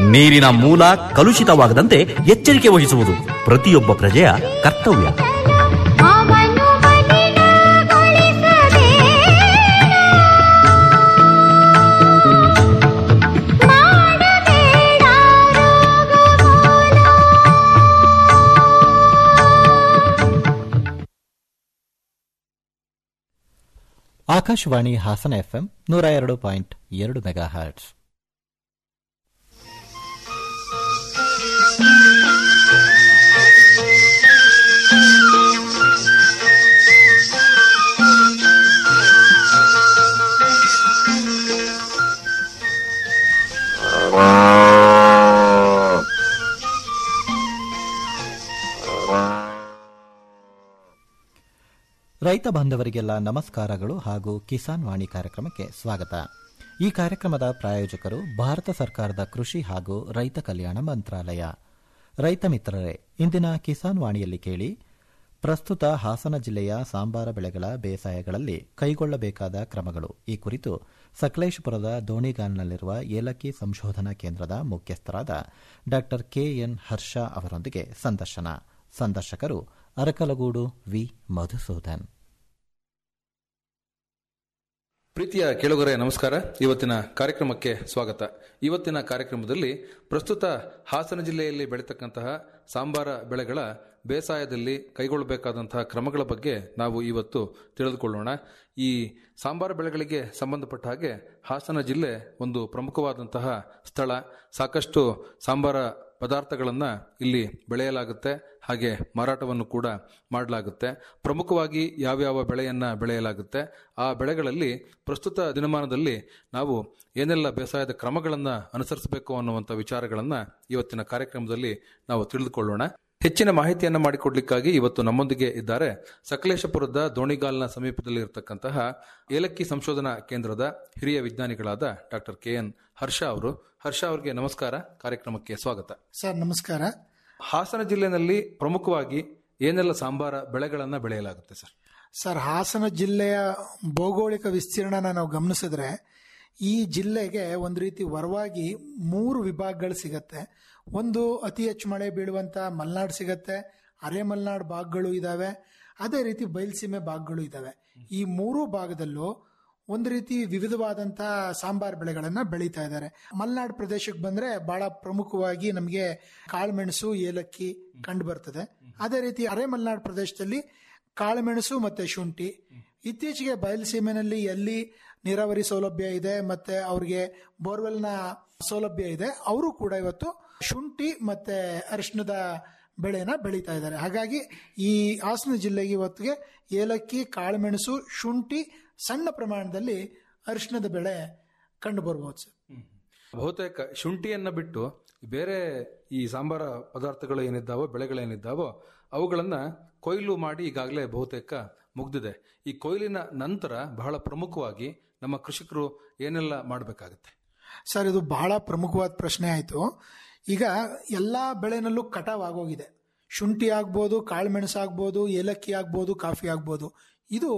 ನೀರಿನ ಮೂಲ ಕಲುಷಿತವಾಗದಂತೆ ಎಚ್ಚರಿಕೆ ವಹಿಸುವುದು ಪ್ರತಿಯೊಬ್ಬ ಪ್ರಜೆಯ ಕರ್ತವ್ಯ ಅವನು ಮಲಿನಗೊಳಿಸಬೇಡ. ಮಾಡಬೇಡ ರೋಗಮೂಲ. ಆಕಾಶವಾಣಿ ಹಾಸನ ಎಫ್ಎಂ ನೂರ ಎರಡು ಪಾಯಿಂಟ್ ಎರಡು ಮೆಗಾ ಹರ್ಟ್ಸ್ ರೈತ ಬಾಂಧವರಿಗೆಲ್ಲ ನಮಸ್ಕಾರಗಳು ಹಾಗೂ ಕಿಸಾನ್ ವಾಣಿ ಕಾರ್ಯಕ್ರಮಕ್ಕೆ ಸ್ವಾಗತ ಈ ಕಾರ್ಯಕ್ರಮದ ಪ್ರಾಯೋಜಕರು ಭಾರತ ಸರ್ಕಾರದ ಕೃಷಿ ಹಾಗೂ ರೈತ ಕಲ್ಯಾಣ ಮಂತ್ರಾಲಯ ರೈತ ಮಿತ್ರರೇ ಇಂದಿನ ಕಿಸಾನ್ ವಾಣಿಯಲ್ಲಿ ಕೇಳಿ ಪ್ರಸ್ತುತ ಹಾಸನ ಜಿಲ್ಲೆಯ ಸಾಂಬಾರ ಬೆಳೆಗಳ ಬೇಸಾಯಗಳಲ್ಲಿ ಕೈಗೊಳ್ಳಬೇಕಾದ ಕ್ರಮಗಳು ಈ ಕುರಿತು ಸಕಲೇಶಪುರದ ದೋಣಿಗಾಲ್ನಲ್ಲಿರುವ ಏಲಕ್ಕಿ ಸಂಶೋಧನಾ ಕೇಂದ್ರದ ಮುಖ್ಯಸ್ಥರಾದ ಡಾ ಕೆಎನ್ ಹರ್ಷ ಅವರೊಂದಿಗೆ ಸಂದರ್ಶನ ಸಂದರ್ಶಕರು ಅರಕಲಗೂಡು ವಿ ಮಧುಸೂದನ್ ಪ್ರೀತಿಯ ಕೇಳುಗರೆ ನಮಸ್ಕಾರ ಇವತ್ತಿನ ಕಾರ್ಯಕ್ರಮಕ್ಕೆ ಸ್ವಾಗತ ಇವತ್ತಿನ ಕಾರ್ಯಕ್ರಮದಲ್ಲಿ ಪ್ರಸ್ತುತ ಹಾಸನ ಜಿಲ್ಲೆಯಲ್ಲಿ ಬೆಳೀತಕ್ಕಂತಹ ಸಾಂಬಾರ ಬೆಳೆಗಳ ಬೇಸಾಯದಲ್ಲಿ ಕೈಗೊಳ್ಳಬೇಕಾದಂತಹ ಕ್ರಮಗಳ ಬಗ್ಗೆ ನಾವು ಇವತ್ತು ತಿಳಿದುಕೊಳ್ಳೋಣ ಈ ಸಾಂಬಾರ ಬೆಳೆಗಳಿಗೆ ಸಂಬಂಧಪಟ್ಟ ಹಾಗೆ ಹಾಸನ ಜಿಲ್ಲೆ ಒಂದು ಪ್ರಮುಖವಾದಂತಹ ಸ್ಥಳ ಸಾಕಷ್ಟು ಸಾಂಬಾರ ಪದಾರ್ಥಗಳನ್ನು ಇಲ್ಲಿ ಬೆಳೆಯಲಾಗುತ್ತೆ ಹಾಗೆ ಮಾರಾಟವನ್ನು ಕೂಡ ಮಾಡಲಾಗುತ್ತೆ ಪ್ರಮುಖವಾಗಿ ಯಾವ್ಯಾವ ಬೆಳೆಯನ್ನು ಬೆಳೆಯಲಾಗುತ್ತೆ ಆ ಬೆಳೆಗಳಲ್ಲಿ ಪ್ರಸ್ತುತ ದಿನಮಾನದಲ್ಲಿ ನಾವು ಏನೆಲ್ಲ ಬೇಸಾಯದ ಕ್ರಮಗಳನ್ನು ಅನುಸರಿಸಬೇಕು ಅನ್ನುವಂಥ ವಿಚಾರಗಳನ್ನು ಇವತ್ತಿನ ಕಾರ್ಯಕ್ರಮದಲ್ಲಿ ನಾವು ತಿಳಿದುಕೊಳ್ಳೋಣ ಹೆಚ್ಚಿನ ಮಾಹಿತಿಯನ್ನು ಮಾಡಿಕೊಡ್ಲಿಕ್ಕಾಗಿ ಇವತ್ತು ನಮ್ಮೊಂದಿಗೆ ಇದ್ದಾರೆ ಸಕಲೇಶಪುರದ ದೋಣಿಗಾಲ್ನ ಸಮೀಪದಲ್ಲಿ ಇರತಕ್ಕಂತಹ ಏಲಕ್ಕಿ ಸಂಶೋಧನಾ ಕೇಂದ್ರದ ಹಿರಿಯ ವಿಜ್ಞಾನಿಗಳಾದ ಡಾಕ್ಟರ್ ಕೆ ಎನ್ ಹರ್ಷ ಅವರು ಹರ್ಷ ಅವರಿಗೆ ನಮಸ್ಕಾರ ಕಾರ್ಯಕ್ರಮಕ್ಕೆ ಸ್ವಾಗತ ಸರ್ ನಮಸ್ಕಾರ ಹಾಸನ ಜಿಲ್ಲೆನಲ್ಲಿ ಪ್ರಮುಖವಾಗಿ ಏನೆಲ್ಲ ಸಾಂಬಾರ ಬೆಳೆಗಳನ್ನ ಬೆಳೆಯಲಾಗುತ್ತೆ ಸರ್ ಸರ್ ಹಾಸನ ಜಿಲ್ಲೆಯ ಭೌಗೋಳಿಕ ವಿಸ್ತೀರ್ಣನ ನಾವು ಗಮನಿಸಿದ್ರೆ ಈ ಜಿಲ್ಲೆಗೆ ಒಂದು ರೀತಿ ವರವಾಗಿ ಮೂರು ವಿಭಾಗಗಳು ಸಿಗತ್ತೆ ಒಂದು ಅತಿ ಹೆಚ್ಚು ಮಳೆ ಬೀಳುವಂತ ಮಲೆನಾಡು ಸಿಗತ್ತೆ ಅರೆ ಮಲೆನಾಡು ಭಾಗಗಳು ಇದಾವೆ ಅದೇ ರೀತಿ ಬಯಲುಸೀಮೆ ಭಾಗಗಳು ಇದಾವೆ ಈ ಮೂರು ಭಾಗದಲ್ಲೂ ಒಂದು ರೀತಿ ವಿವಿಧವಾದಂತ ಸಾಂಬಾರ್ ಬೆಳೆಗಳನ್ನ ಬೆಳೀತಾ ಇದ್ದಾರೆ ಮಲೆನಾಡು ಪ್ರದೇಶಕ್ಕೆ ಬಂದ್ರೆ ಬಹಳ ಪ್ರಮುಖವಾಗಿ ನಮಗೆ ಕಾಳುಮೆಣಸು ಏಲಕ್ಕಿ ಕಂಡು ಬರ್ತದೆ ಅದೇ ರೀತಿ ಅರೆ ಮಲೆನಾಡು ಪ್ರದೇಶದಲ್ಲಿ ಕಾಳುಮೆಣಸು ಮತ್ತೆ ಶುಂಠಿ ಇತ್ತೀಚೆಗೆ ಬಯಲುಸೀಮೆನಲ್ಲಿ ಎಲ್ಲಿ ನೀರಾವರಿ ಸೌಲಭ್ಯ ಇದೆ ಮತ್ತೆ ಅವ್ರಿಗೆ ಬೋರ್ವೆಲ್ನ ಸೌಲಭ್ಯ ಇದೆ ಅವರು ಕೂಡ ಇವತ್ತು ಶುಂಠಿ ಮತ್ತೆ ಅರಿಶಿಣದ ಬೆಳೆನ ಬೆಳೀತಾ ಇದ್ದಾರೆ ಹಾಗಾಗಿ ಈ ಹಾಸನ ಜಿಲ್ಲೆಗೆ ಇವತ್ತಿಗೆ ಏಲಕ್ಕಿ ಕಾಳುಮೆಣಸು ಶುಂಠಿ ಸಣ್ಣ ಪ್ರಮಾಣದಲ್ಲಿ ಅರಿಶಿಣದ ಬೆಳೆ ಕಂಡು ಬರ್ಬೋದು ಸರ್ ಬಹುತೇಕ ಶುಂಠಿಯನ್ನ ಬಿಟ್ಟು ಬೇರೆ ಈ ಸಾಂಬಾರ ಪದಾರ್ಥಗಳು ಏನಿದ್ದಾವೋ ಬೆಳೆಗಳೇನಿದ್ದಾವೋ ಅವುಗಳನ್ನ ಕೊಯ್ಲು ಮಾಡಿ ಈಗಾಗಲೇ ಬಹುತೇಕ ಮುಗ್ದಿದೆ ಈ ಕೊಯ್ಲಿನ ನಂತರ ಬಹಳ ಪ್ರಮುಖವಾಗಿ ನಮ್ಮ ಕೃಷಿಕರು ಏನೆಲ್ಲ ಮಾಡಬೇಕಾಗುತ್ತೆ ಸರ್ ಇದು ಬಹಳ ಪ್ರಮುಖವಾದ ಪ್ರಶ್ನೆ ಆಯಿತು ಈಗ ಎಲ್ಲ ಬೆಳೆನಲ್ಲೂ ಕಟಾವ್ ಆಗೋಗಿದೆ ಶುಂಠಿ ಆಗ್ಬೋದು ಕಾಳುಮೆಣಸು ಆಗ್ಬೋದು ಏಲಕ್ಕಿ ಆಗ್ಬೋದು ಕಾಫಿ ಆಗ್ಬೋದು ಇದು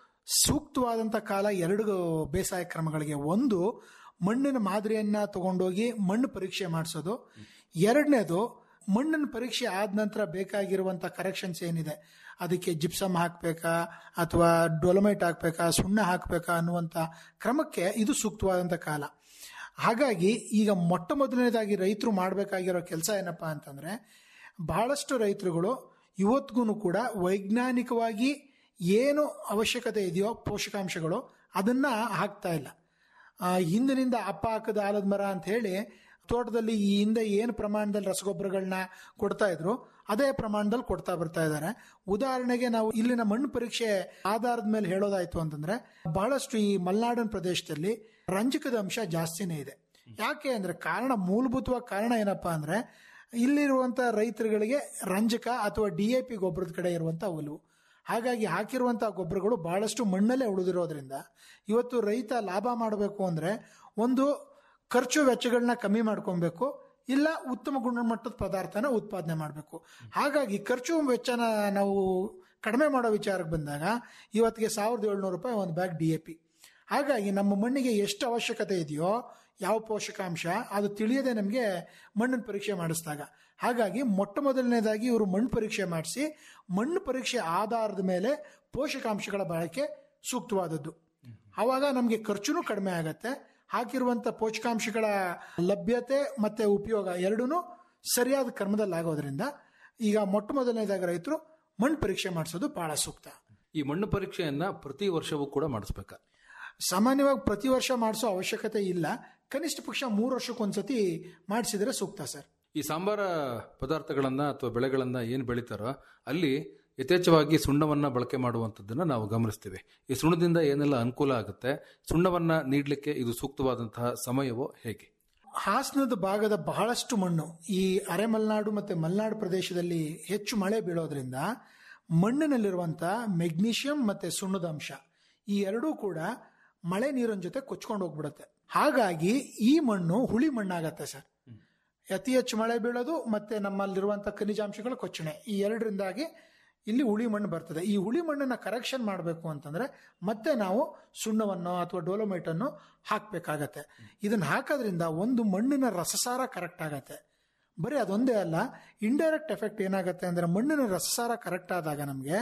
ಸೂಕ್ತವಾದಂಥ ಕಾಲ ಎರಡು ಬೇಸಾಯ ಕ್ರಮಗಳಿಗೆ ಒಂದು ಮಣ್ಣಿನ ಮಾದರಿಯನ್ನ ತಗೊಂಡೋಗಿ ಮಣ್ಣು ಪರೀಕ್ಷೆ ಮಾಡಿಸೋದು ಎರಡನೇದು ಮಣ್ಣಿನ ಪರೀಕ್ಷೆ ಆದ ನಂತರ ಬೇಕಾಗಿರುವಂಥ ಕರೆಕ್ಷನ್ಸ್ ಏನಿದೆ ಅದಕ್ಕೆ ಜಿಪ್ಸಮ್ ಹಾಕಬೇಕಾ ಅಥವಾ ಡೊಲಮೈಟ್ ಹಾಕಬೇಕಾ ಸುಣ್ಣ ಹಾಕಬೇಕಾ ಅನ್ನುವಂಥ ಕ್ರಮಕ್ಕೆ ಇದು ಸೂಕ್ತವಾದಂಥ ಕಾಲ ಹಾಗಾಗಿ ಈಗ ಮೊಟ್ಟ ಮೊದಲನೇದಾಗಿ ರೈತರು ಮಾಡಬೇಕಾಗಿರೋ ಕೆಲಸ ಏನಪ್ಪಾ ಅಂತಂದ್ರೆ ಬಹಳಷ್ಟು ರೈತರುಗಳು ಇವತ್ತಿಗೂ ಕೂಡ ವೈಜ್ಞಾನಿಕವಾಗಿ ಏನು ಅವಶ್ಯಕತೆ ಇದೆಯೋ ಪೋಷಕಾಂಶಗಳು ಅದನ್ನ ಹಾಕ್ತಾ ಇಲ್ಲ ಆ, ಹಿಂದಿನಿಂದ ಅಪ್ಪ ಹಾಕದ ಆಲದ ಮರ ಅಂತ ಹೇಳಿ ತೋಟದಲ್ಲಿ ಈ ಹಿಂದೆ ಏನು ಪ್ರಮಾಣದಲ್ಲಿ ರಸಗೊಬ್ಬರಗಳನ್ನ ಕೊಡ್ತಾ ಇದ್ರು ಅದೇ ಪ್ರಮಾಣದಲ್ಲಿ ಕೊಡ್ತಾ ಬರ್ತಾ ಇದ್ದಾರೆ ಉದಾಹರಣೆಗೆ ನಾವು ಇಲ್ಲಿನ ಮಣ್ಣು ಪರೀಕ್ಷೆ ಆಧಾರದ ಮೇಲೆ ಹೇಳೋದಾಯ್ತು ಅಂತಂದ್ರೆ ಬಹಳಷ್ಟು ಈ ಮಲೆನಾಡಿನ ಪ್ರದೇಶದಲ್ಲಿ ರಂಜಕದ ಅಂಶ ಜಾಸ್ತಿನೇ ಇದೆ ಯಾಕೆ ಅಂದ್ರೆ ಕಾರಣ ಮೂಲಭೂತವಾಗಿ ಕಾರಣ ಏನಪ್ಪಾ ಅಂದ್ರೆ ಇಲ್ಲಿರುವಂತ ರೈತರುಗಳಿಗೆ ರಂಜಕ ಅಥವಾ ಡಿ ಎ ಪಿ ಗೊಬ್ಬರದ ಕಡೆ ಇರುವಂತ ಒಲವು ಹಾಗಾಗಿ ಹಾಕಿರುವಂತಹ ಗೊಬ್ಬರಗಳು ಬಹಳಷ್ಟು ಮಣ್ಣಲ್ಲೇ ಉಳಿದಿರೋದ್ರಿಂದ ಇವತ್ತು ರೈತ ಲಾಭ ಮಾಡಬೇಕು ಅಂದ್ರೆ ಒಂದು ಖರ್ಚು ವೆಚ್ಚಗಳನ್ನ ಕಮ್ಮಿ ಮಾಡ್ಕೊಬೇಕು ಇಲ್ಲ ಉತ್ತಮ ಗುಣಮಟ್ಟದ ಪದಾರ್ಥನ ಉತ್ಪಾದನೆ ಮಾಡಬೇಕು ಹಾಗಾಗಿ ಖರ್ಚು ವೆಚ್ಚನ ನಾವು ಕಡಿಮೆ ಮಾಡೋ ವಿಚಾರಕ್ಕೆ ಬಂದಾಗ ಇವತ್ತಿಗೆ ಸಾವಿರದ ಏಳ್ನೂರು ರೂಪಾಯಿ ಒಂದು ಬ್ಯಾಗ್ ಡಿ ಎ ಪಿ ಹಾಗಾಗಿ ನಮ್ಮ ಮಣ್ಣಿಗೆ ಎಷ್ಟು ಅವಶ್ಯಕತೆ ಇದೆಯೋ ಯಾವ ಪೋಷಕಾಂಶ ಅದು ತಿಳಿಯದೆ ನಮಗೆ ಮಣ್ಣಿನ ಪರೀಕ್ಷೆ ಮಾಡಿಸಿದಾಗ ಹಾಗಾಗಿ ಮೊಟ್ಟ ಮೊದಲನೇದಾಗಿ ಇವರು ಮಣ್ಣು ಪರೀಕ್ಷೆ ಮಾಡಿಸಿ ಮಣ್ಣು ಪರೀಕ್ಷೆ ಆಧಾರದ ಮೇಲೆ ಪೋಷಕಾಂಶಗಳ ಬಳಕೆ ಸೂಕ್ತವಾದದ್ದು ಆವಾಗ ನಮಗೆ ಖರ್ಚುನೂ ಕಡಿಮೆ ಆಗತ್ತೆ ಹಾಕಿರುವಂತ ಪೋಷಕಾಂಶಗಳ ಲಭ್ಯತೆ ಮತ್ತೆ ಉಪಯೋಗ ಎರಡೂ ಸರಿಯಾದ ಕ್ರಮದಲ್ಲಿ ಆಗೋದ್ರಿಂದ ಈಗ ಮೊಟ್ಟ ಮೊದಲನೇದಾಗಿ ರೈತರು ಮಣ್ಣು ಪರೀಕ್ಷೆ ಮಾಡಿಸೋದು ಬಹಳ ಸೂಕ್ತ ಈ ಮಣ್ಣು ಪರೀಕ್ಷೆಯನ್ನ ಪ್ರತಿ ವರ್ಷವೂ ಕೂಡ ಮಾಡಿಸ್ಬೇಕಾ ಸಾಮಾನ್ಯವಾಗಿ ಪ್ರತಿ ವರ್ಷ ಮಾಡಿಸೋ ಅವಶ್ಯಕತೆ ಇಲ್ಲ ಕನಿಷ್ಠ ಪಕ್ಷ ಮೂರು ವರ್ಷಕ್ಕೊಂದ್ಸತಿ ಮಾಡಿಸಿದ್ರೆ ಸೂಕ್ತ ಸರ್ ಈ ಸಾಂಬಾರ ಪದಾರ್ಥಗಳನ್ನ ಅಥವಾ ಬೆಳೆಗಳನ್ನ ಏನು ಬೆಳಿತಾರೋ ಅಲ್ಲಿ ಯಥೇಚ್ಛವಾಗಿ ಸುಣ್ಣವನ್ನ ಬಳಕೆ ಮಾಡುವಂಥದ್ದನ್ನ ನಾವು ಗಮನಿಸ್ತೀವಿ ಈ ಸುಣ್ಣದಿಂದ ಏನೆಲ್ಲ ಅನುಕೂಲ ಆಗುತ್ತೆ ಸುಣ್ಣವನ್ನ ನೀಡಲಿಕ್ಕೆ ಇದು ಸೂಕ್ತವಾದಂತಹ ಸಮಯವೋ ಹೇಗೆ ಹಾಸನದ ಭಾಗದ ಬಹಳಷ್ಟು ಮಣ್ಣು ಈ ಅರೆ ಮಲೆನಾಡು ಮತ್ತೆ ಮಲೆನಾಡು ಪ್ರದೇಶದಲ್ಲಿ ಹೆಚ್ಚು ಮಳೆ ಬೀಳೋದ್ರಿಂದ ಮಣ್ಣಿನಲ್ಲಿರುವಂತ ಮೆಗ್ನೀಷಿಯಂ ಮತ್ತೆ ಸುಣ್ಣದ ಅಂಶ ಈ ಎರಡೂ ಕೂಡ ಮಳೆ ನೀರಿನ ಜೊತೆ ಕೊಚ್ಕೊಂಡು ಹೋಗ್ಬಿಡುತ್ತೆ ಹಾಗಾಗಿ ಈ ಮಣ್ಣು ಹುಳಿ ಮಣ್ಣಾಗತ್ತೆ ಸರ್ ಅತಿ ಹೆಚ್ಚು ಮಳೆ ಬೀಳೋದು ಮತ್ತೆ ನಮ್ಮಲ್ಲಿರುವಂತ ಖನಿಜಾಂಶಗಳ ಕೊಚ್ಚಣೆ ಈ ಎರಡರಿಂದಾಗಿ ಇಲ್ಲಿ ಹುಳಿ ಮಣ್ಣು ಬರ್ತದೆ ಈ ಹುಳಿ ಮಣ್ಣನ್ನ ಕರೆಕ್ಷನ್ ಮಾಡಬೇಕು ಅಂತಂದ್ರೆ ಮತ್ತೆ ನಾವು ಸುಣ್ಣವನ್ನು ಅಥವಾ ಡೋಲೋಮೈಟ್ ಅನ್ನು ಹಾಕ್ಬೇಕಾಗತ್ತೆ ಇದನ್ನ ಹಾಕೋದ್ರಿಂದ ಒಂದು ಮಣ್ಣಿನ ರಸಸಾರ ಕರೆಕ್ಟ್ ಆಗತ್ತೆ ಬರೀ ಅದೊಂದೇ ಅಲ್ಲ ಇಂಡೈರೆಕ್ಟ್ ಎಫೆಕ್ಟ್ ಏನಾಗುತ್ತೆ ಅಂದ್ರೆ ಮಣ್ಣಿನ ರಸಸಾರ ಕರೆಕ್ಟ್ ಆದಾಗ ನಮಗೆ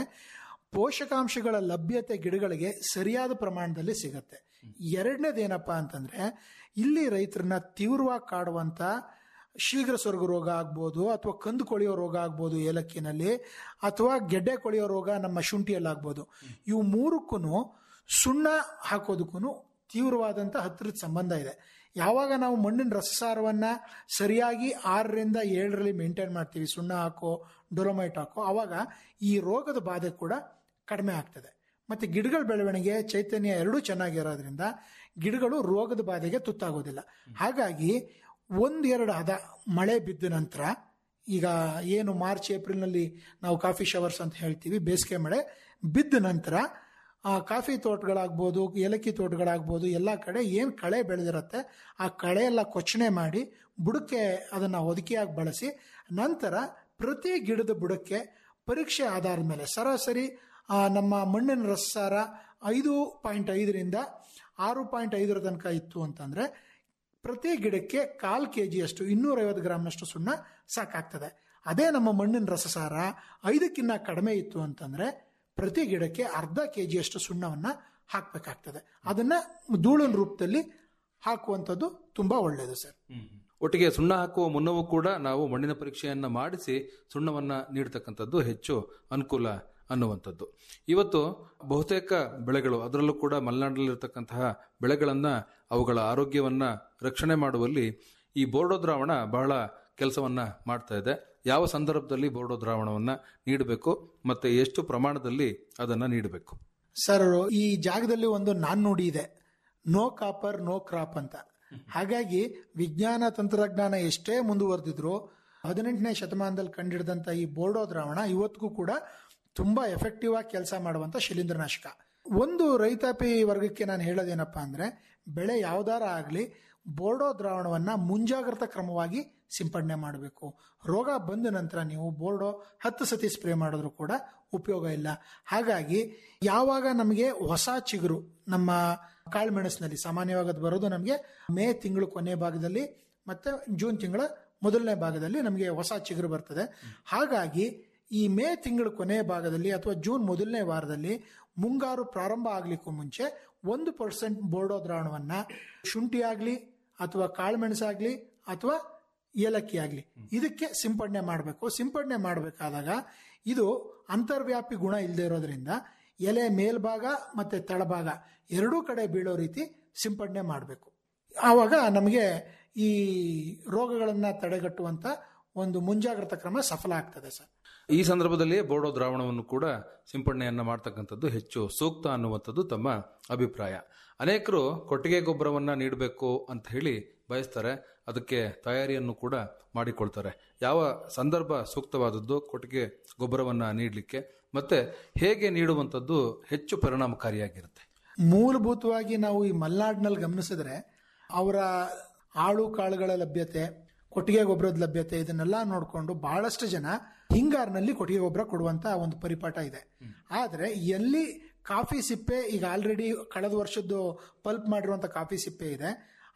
ಪೋಷಕಾಂಶಗಳ ಲಭ್ಯತೆ ಗಿಡಗಳಿಗೆ ಸರಿಯಾದ ಪ್ರಮಾಣದಲ್ಲಿ ಸಿಗತ್ತೆ ಎರಡನೇದೇನಪ್ಪಾ ಅಂತಂದ್ರೆ ಇಲ್ಲಿ ರೈತರನ್ನ ತೀವ್ರವಾಗಿ ಕಾಡುವಂತ ಶೀಘ್ರ ಸ್ವರ್ಗ ರೋಗ ಆಗ್ಬೋದು ಅಥವಾ ಕಂದು ಕೊಳೆಯೋ ರೋಗ ಆಗ್ಬೋದು ಏಲಕ್ಕಿನಲ್ಲಿ ಅಥವಾ ಗೆಡ್ಡೆ ಕೊಳೆಯೋ ರೋಗ ನಮ್ಮ ಶುಂಠಿಯಲ್ಲಿ ಆಗ್ಬೋದು ಇವು ಮೂರಕ್ಕೂ ಸುಣ್ಣ ಹಾಕೋದಕ್ಕೂ ತೀವ್ರವಾದಂಥ ಹತ್ತಿರದ ಸಂಬಂಧ ಇದೆ ಯಾವಾಗ ನಾವು ಮಣ್ಣಿನ ರಸಸಾರವನ್ನ ಸರಿಯಾಗಿ ಆರರಿಂದ ಏಳರಲ್ಲಿ ಮೇಂಟೈನ್ ಮಾಡ್ತೀವಿ ಸುಣ್ಣ ಹಾಕೋ ಡೊಲೊಮೈಟ್ ಹಾಕೋ ಆವಾಗ ಈ ರೋಗದ ಬಾಧೆ ಕೂಡ ಕಡಿಮೆ ಆಗ್ತದೆ ಮತ್ತೆ ಗಿಡಗಳ ಬೆಳವಣಿಗೆ ಚೈತನ್ಯ ಎರಡೂ ಚೆನ್ನಾಗಿರೋದ್ರಿಂದ ಗಿಡಗಳು ರೋಗದ ಬಾಧೆಗೆ ತುತ್ತಾಗೋದಿಲ್ಲ ಹಾಗಾಗಿ ಒಂದೆರಡು ಹದ ಮಳೆ ಬಿದ್ದ ನಂತರ ಈಗ ಏನು ಮಾರ್ಚ್ ಏಪ್ರಿಲ್ನಲ್ಲಿ ನಾವು ಕಾಫಿ ಶವರ್ಸ್ ಅಂತ ಹೇಳ್ತೀವಿ ಬೇಸಿಗೆ ಮಳೆ ಬಿದ್ದ ನಂತರ ಆ ಕಾಫಿ ತೋಟಗಳಾಗ್ಬೋದು ಏಲಕ್ಕಿ ತೋಟಗಳಾಗ್ಬೋದು ಎಲ್ಲ ಕಡೆ ಏನು ಕಳೆ ಬೆಳೆದಿರುತ್ತೆ ಆ ಕಳೆ ಎಲ್ಲ ಕೊಚ್ಚಣೆ ಮಾಡಿ ಬುಡಕ್ಕೆ ಅದನ್ನು ಹೊದಿಕೆಯಾಗಿ ಬಳಸಿ ನಂತರ ಪ್ರತಿ ಗಿಡದ ಬುಡಕ್ಕೆ ಪರೀಕ್ಷೆ ಆಧಾರದ ಮೇಲೆ ಸರಾಸರಿ ಆ, ನಮ್ಮ ಮಣ್ಣಿನ ರಸಸಾರ ಐದು ಪಾಯಿಂಟ್ ಐದರಿಂದ ಆರು ಪಾಯಿಂಟ್ ಐದರ ತನಕ ಇತ್ತು ಅಂತಂದ್ರೆ ಪ್ರತಿ ಗಿಡಕ್ಕೆ ಕಾಲ್ ಕೆ ಜಿಯಷ್ಟು ಇನ್ನೂರೈವತ್ತು ಗ್ರಾಮ್ನಷ್ಟು ಸುಣ್ಣ ಸಾಕಾಗ್ತದೆ ಅದೇ ನಮ್ಮ ಮಣ್ಣಿನ ರಸಸಾರ ಐದಕ್ಕಿಂತ ಕಡಿಮೆ ಇತ್ತು ಅಂತಂದ್ರೆ ಪ್ರತಿ ಗಿಡಕ್ಕೆ ಅರ್ಧ ಕೆ ಜಿಯಷ್ಟು ಸುಣ್ಣವನ್ನ ಹಾಕ್ಬೇಕಾಗ್ತದೆ ಅದನ್ನ ಧೂಳಿನ ರೂಪದಲ್ಲಿ ಹಾಕುವಂಥದ್ದು ತುಂಬಾ ಒಳ್ಳೆಯದು ಸರ್ ಒಟ್ಟಿಗೆ ಸುಣ್ಣ ಹಾಕುವ ಮುನ್ನವೂ ಕೂಡ ನಾವು ಮಣ್ಣಿನ ಪರೀಕ್ಷೆಯನ್ನ ಮಾಡಿಸಿ ಸುಣ್ಣವನ್ನ ನೀಡತಕ್ಕಂಥದ್ದು ಹೆಚ್ಚು ಅನುಕೂಲ ಅನ್ನುವಂಥದ್ದು ಇವತ್ತು ಬಹುತೇಕ ಬೆಳೆಗಳು ಅದರಲ್ಲೂ ಕೂಡ ಮಲೆನಾಡಿನಲ್ಲಿರ್ತಕ್ಕಂತಹ ಬೆಳೆಗಳನ್ನ ಅವುಗಳ ಆರೋಗ್ಯವನ್ನ ರಕ್ಷಣೆ ಮಾಡುವಲ್ಲಿ ಈ ಬೋರ್ಡೋ ದ್ರಾವಣ ಬಹಳ ಕೆಲಸವನ್ನ ಮಾಡ್ತಾ ಇದೆ ಯಾವ ಸಂದರ್ಭದಲ್ಲಿ ಬೋರ್ಡೋ ದ್ರಾವಣವನ್ನ ನೀಡಬೇಕು ಮತ್ತೆ ಎಷ್ಟು ಪ್ರಮಾಣದಲ್ಲಿ ಅದನ್ನ ನೀಡಬೇಕು ಸರ್ ಈ ಜಾಗದಲ್ಲಿ ಒಂದು ನಾಣ್ಣುಡಿ ಇದೆ ನೋ ಕಾಪರ್ ನೋ ಕ್ರಾಪ್ ಅಂತ ಹಾಗಾಗಿ ವಿಜ್ಞಾನ ತಂತ್ರಜ್ಞಾನ ಎಷ್ಟೇ ಮುಂದುವರೆದಿದ್ರು ಹದಿನೆಂಟನೇ ಶತಮಾನದಲ್ಲಿ ಕಂಡಿಡಿದಂತ ಈ ಬೋರ್ಡೋ ದ್ರಾವಣ ಇವತ್ತಿಗೂ ಕೂಡ ತುಂಬಾ ಎಫೆಕ್ಟಿವ್ ಆಗಿ ಕೆಲಸ ಮಾಡುವಂತ ಶಿಲೀಂಧ್ರನಾಶಕ ಒಂದು ರೈತಾಪಿ ವರ್ಗಕ್ಕೆ ನಾನು ಹೇಳೋದೇನಪ್ಪಾ ಅಂದ್ರೆ ಬೆಳೆ ಯಾವ್ದಾರ ಆಗಲಿ ಬೋರ್ಡೋ ದ್ರಾವಣವನ್ನ ಮುಂಜಾಗ್ರತಾ ಕ್ರಮವಾಗಿ ಸಿಂಪಡಣೆ ಮಾಡಬೇಕು ರೋಗ ಬಂದ ನಂತರ ನೀವು ಬೋರ್ಡೋ ಹತ್ತು ಸತಿ ಸ್ಪ್ರೇ ಮಾಡಿದ್ರು ಕೂಡ ಉಪಯೋಗ ಇಲ್ಲ ಹಾಗಾಗಿ ಯಾವಾಗ ನಮಗೆ ಹೊಸ ಚಿಗುರು ನಮ್ಮ ಕಾಳುಮೆಣಸಿನಲ್ಲಿ ಸಾಮಾನ್ಯವಾಗಿ ಅದು ಬರೋದು ನಮಗೆ ಮೇ ತಿಂಗಳು ಕೊನೆ ಭಾಗದಲ್ಲಿ ಮತ್ತೆ ಜೂನ್ ತಿಂಗಳ ಮೊದಲನೇ ಭಾಗದಲ್ಲಿ ನಮಗೆ ಹೊಸ ಚಿಗುರು ಬರ್ತದೆ ಹಾಗಾಗಿ ಈ ಮೇ ತಿಂಗಳ ಕೊನೆ ಭಾಗದಲ್ಲಿ ಅಥವಾ ಜೂನ್ ಮೊದಲನೇ ವಾರದಲ್ಲಿ ಮುಂಗಾರು ಪ್ರಾರಂಭ ಆಗ್ಲಿಕ್ಕೂ ಮುಂಚೆ ಒಂದು ಪರ್ಸೆಂಟ್ ಬೋರ್ಡೋ ದ್ರಾವಣವನ್ನ ಶುಂಠಿ ಆಗ್ಲಿ ಅಥವಾ ಕಾಳುಮೆಣಸಾಗ್ಲಿ ಅಥವಾ ಏಲಕ್ಕಿ ಆಗ್ಲಿ ಇದಕ್ಕೆ ಸಿಂಪಡಣೆ ಮಾಡಬೇಕು ಸಿಂಪಡಣೆ ಮಾಡಬೇಕಾದಾಗ ಇದು ಅಂತರ್ವ್ಯಾಪಿ ಗುಣ ಇಲ್ಲದೆ ಇರೋದ್ರಿಂದ ಎಲೆ ಮೇಲ್ಭಾಗ ಮತ್ತೆ ತಳಭಾಗ ಎರಡೂ ಕಡೆ ಬೀಳೋ ರೀತಿ ಸಿಂಪಡಣೆ ಮಾಡಬೇಕು ಆವಾಗ ನಮಗೆ ಈ ರೋಗಗಳನ್ನ ತಡೆಗಟ್ಟುವಂತ ಒಂದು ಮುಂಜಾಗ್ರತಾ ಕ್ರಮ ಸಫಲ ಆಗ್ತದೆ ಸರ್ ಈ ಸಂದರ್ಭದಲ್ಲಿ ಬೋರ್ಡೋ ದ್ರಾವಣವನ್ನು ಕೂಡ ಸಿಂಪಡಣೆಯನ್ನ ಮಾಡ್ತಕ್ಕಂಥದ್ದು ಹೆಚ್ಚು ಸೂಕ್ತ ಅನ್ನುವಂಥದ್ದು ತಮ್ಮ ಅಭಿಪ್ರಾಯ ಅನೇಕರು ಕೊಟ್ಟಿಗೆ ಗೊಬ್ಬರವನ್ನ ನೀಡಬೇಕು ಅಂತ ಹೇಳಿ ಬಯಸ್ತಾರೆ ಅದಕ್ಕೆ ತಯಾರಿಯನ್ನು ಕೂಡ ಮಾಡಿಕೊಳ್ತಾರೆ ಯಾವ ಸಂದರ್ಭ ಸೂಕ್ತವಾದದ್ದು ಕೊಟ್ಟಿಗೆ ಗೊಬ್ಬರವನ್ನ ನೀಡಲಿಕ್ಕೆ ಮತ್ತೆ ಹೇಗೆ ನೀಡುವಂಥದ್ದು ಹೆಚ್ಚು ಪರಿಣಾಮಕಾರಿಯಾಗಿರುತ್ತೆ ಮೂಲಭೂತವಾಗಿ ನಾವು ಈ ಮಲೆನಾಡಿನಲ್ಲಿ ಗಮನಿಸಿದ್ರೆ ಅವರ ಆಳು ಕಾಳುಗಳ ಲಭ್ಯತೆ ಕೊಟ್ಟಿಗೆ ಗೊಬ್ಬರದ ಲಭ್ಯತೆ ಇದನ್ನೆಲ್ಲ ನೋಡಿಕೊಂಡು ಬಹಳಷ್ಟು ಜನ ಹಿಂಗಾರಿನಲ್ಲಿ ಕೊಟ್ಟಿಗೆ ಗೊಬ್ಬರ ಕೊಡುವಂತ ಒಂದು ಪರಿಪಾಠ ಇದೆ ಆದ್ರೆ ಎಲ್ಲಿ ಕಾಫಿ ಸಿಪ್ಪೆ ಈಗ ಆಲ್ರೆಡಿ ಕಳೆದ ವರ್ಷದ್ದು ಪಲ್ಪ್ ಮಾಡಿರುವಂತ ಕಾಫಿ ಸಿಪ್ಪೆ ಇದೆ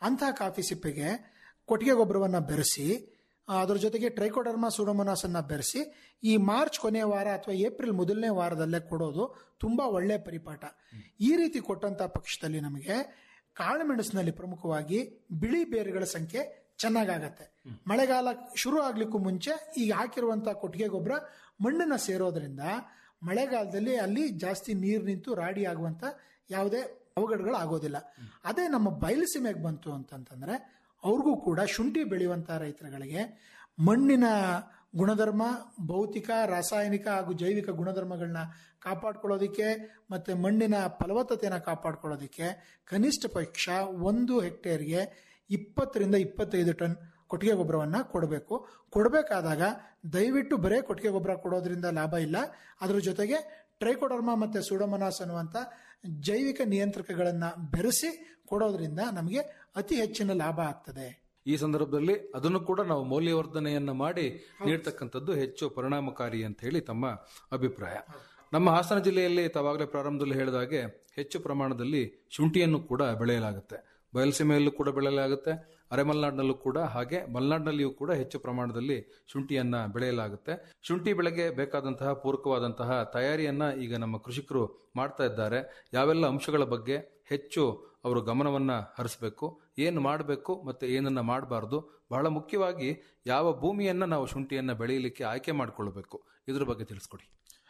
ಅಂತಹ ಕಾಫಿ ಸಿಪ್ಪೆಗೆ ಕೊಟ್ಟಿಗೆ ಗೊಬ್ಬರವನ್ನು ಬೆರೆಸಿ ಆ, ಅದ್ರ ಜೊತೆಗೆ ಟ್ರೈಕೋಡರ್ಮಾ ಸುಡೋಮೊನಾಸ್ ಅನ್ನ ಬೆರೆಸಿ ಈ ಮಾರ್ಚ್ ಕೊನೆಯ ವಾರ ಅಥವಾ ಏಪ್ರಿಲ್ ಮೊದಲನೇ ವಾರದಲ್ಲೇ ಕೊಡೋದು ತುಂಬಾ ಒಳ್ಳೆಯ ಪರಿಪಾಠ ಈ ರೀತಿ ಕೊಟ್ಟಂತ ಪಕ್ಷದಲ್ಲಿ ನಮಗೆ ಕಾಳುಮೆಣಸಿನಲ್ಲಿ ಪ್ರಮುಖವಾಗಿ ಬಿಳಿ ಬೇರುಗಳ ಸಂಖ್ಯೆ ಚೆನ್ನಾಗಾಗತ್ತೆ ಮಳೆಗಾಲ ಶುರು ಆಗ್ಲಿಕ್ಕೂ ಮುಂಚೆ ಈಗ ಹಾಕಿರುವಂತ ಕೊಟ್ಟಿಗೆ ಗೊಬ್ಬರ ಮಣ್ಣನ್ನ ಸೇರೋದ್ರಿಂದ ಮಳೆಗಾಲದಲ್ಲಿ ಅಲ್ಲಿ ಜಾಸ್ತಿ ನೀರು ನಿಂತು ರಾಡಿ ಆಗುವಂತ ಯಾವುದೇ ಅವಘಡಗಳು ಆಗೋದಿಲ್ಲ ಅದೇ ನಮ್ಮ ಬಯಲುಸೀಮೆಗೆ ಬಂತು ಅಂತಂತಂದ್ರೆ ಅವ್ರಿಗೂ ಕೂಡ ಶುಂಠಿ ಬೆಳೆಯುವಂತ ರೈತರುಗಳಿಗೆ ಮಣ್ಣಿನ ಗುಣಧರ್ಮ ಭೌತಿಕ ರಾಸಾಯನಿಕ ಹಾಗೂ ಜೈವಿಕ ಗುಣಧರ್ಮಗಳನ್ನ ಕಾಪಾಡ್ಕೊಳ್ಳೋದಕ್ಕೆ ಮತ್ತೆ ಮಣ್ಣಿನ ಫಲವತ್ತತೆಯನ್ನು ಕಾಪಾಡ್ಕೊಳ್ಳೋದಕ್ಕೆ ಕನಿಷ್ಠ ಪಕ್ಷ ಒಂದು ಹೆಕ್ಟೇರ್ಗೆ ಇಪ್ಪತ್ತರಿಂದ ಇಪ್ಪತ್ತೈದು ಟನ್ ಕೊಟ್ಟಿಗೆ ಗೊಬ್ಬರವನ್ನು ಕೊಡಬೇಕು ಕೊಡಬೇಕಾದಾಗ ದಯವಿಟ್ಟು ಬರೇ ಕೊಟ್ಟಿಗೆ ಗೊಬ್ಬರ ಕೊಡೋದ್ರಿಂದ ಲಾಭ ಇಲ್ಲ ಅದರ ಜೊತೆಗೆ ಟ್ರೈಕೋಡರ್ಮಾ ಮತ್ತೆ ಸುಡೋಮನಾಸ್ ಅನ್ನುವಂಥ ಜೈವಿಕ ನಿಯಂತ್ರಕಗಳನ್ನು ಬೆರೆಸಿ ಕೊಡೋದ್ರಿಂದ ನಮಗೆ ಅತಿ ಹೆಚ್ಚಿನ ಲಾಭ ಆಗ್ತದೆ ಈ ಸಂದರ್ಭದಲ್ಲಿ ಅದನ್ನು ಕೂಡ ನಾವು ಮೌಲ್ಯವರ್ಧನೆಯನ್ನ ಮಾಡಿ ನೀಡ್ತಕ್ಕಂಥದ್ದು ಹೆಚ್ಚು ಪರಿಣಾಮಕಾರಿ ಅಂತ ಹೇಳಿ ತಮ್ಮ ಅಭಿಪ್ರಾಯ ನಮ್ಮ ಹಾಸನ ಜಿಲ್ಲೆಯಲ್ಲಿ ತಾವಾಗಲೇ ಪ್ರಾರಂಭದಲ್ಲಿ ಹೇಳಿದ ಹಾಗೆ ಹೆಚ್ಚು ಪ್ರಮಾಣದಲ್ಲಿ ಶುಂಠಿಯನ್ನು ಕೂಡ ಬೆಳೆಯಲಾಗುತ್ತೆ ಬಯಲುಸೀಮೆಯಲ್ಲೂ ಕೂಡ ಬೆಳೆಯಲಾಗುತ್ತೆ ಅರೆಮಲೆನಾಡಿನಲ್ಲೂ ಕೂಡ ಹಾಗೆ ಮಲೆನಾಡಿನಲ್ಲಿಯೂ ಕೂಡ ಹೆಚ್ಚು ಪ್ರಮಾಣದಲ್ಲಿ ಶುಂಠಿಯನ್ನ ಬೆಳೆಯಲಾಗುತ್ತೆ ಶುಂಠಿ ಬೆಳೆಗೆ ಬೇಕಾದಂತಹ ಪೂರಕವಾದಂತಹ ತಯಾರಿಯನ್ನ ಈಗ ನಮ್ಮ ಕೃಷಿಕರು ಮಾಡ್ತಾ ಇದ್ದಾರೆ ಯಾವೆಲ್ಲ ಅಂಶಗಳ ಬಗ್ಗೆ ಹೆಚ್ಚು ಅವರು ಗಮನವನ್ನ ಹರಿಸಬೇಕು ಏನು ಮಾಡಬೇಕು ಮತ್ತೆ ಏನನ್ನ ಮಾಡಬಾರ್ದು ಬಹಳ ಮುಖ್ಯವಾಗಿ ಯಾವ ಭೂಮಿಯನ್ನ ನಾವು ಶುಂಠಿಯನ್ನ ಬೆಳೆಯಲಿಕ್ಕೆ ಆಯ್ಕೆ ಮಾಡಿಕೊಳ್ಬೇಕು ಇದ್ರ ಬಗ್ಗೆ ತಿಳಿಸ್ಕೊಡಿ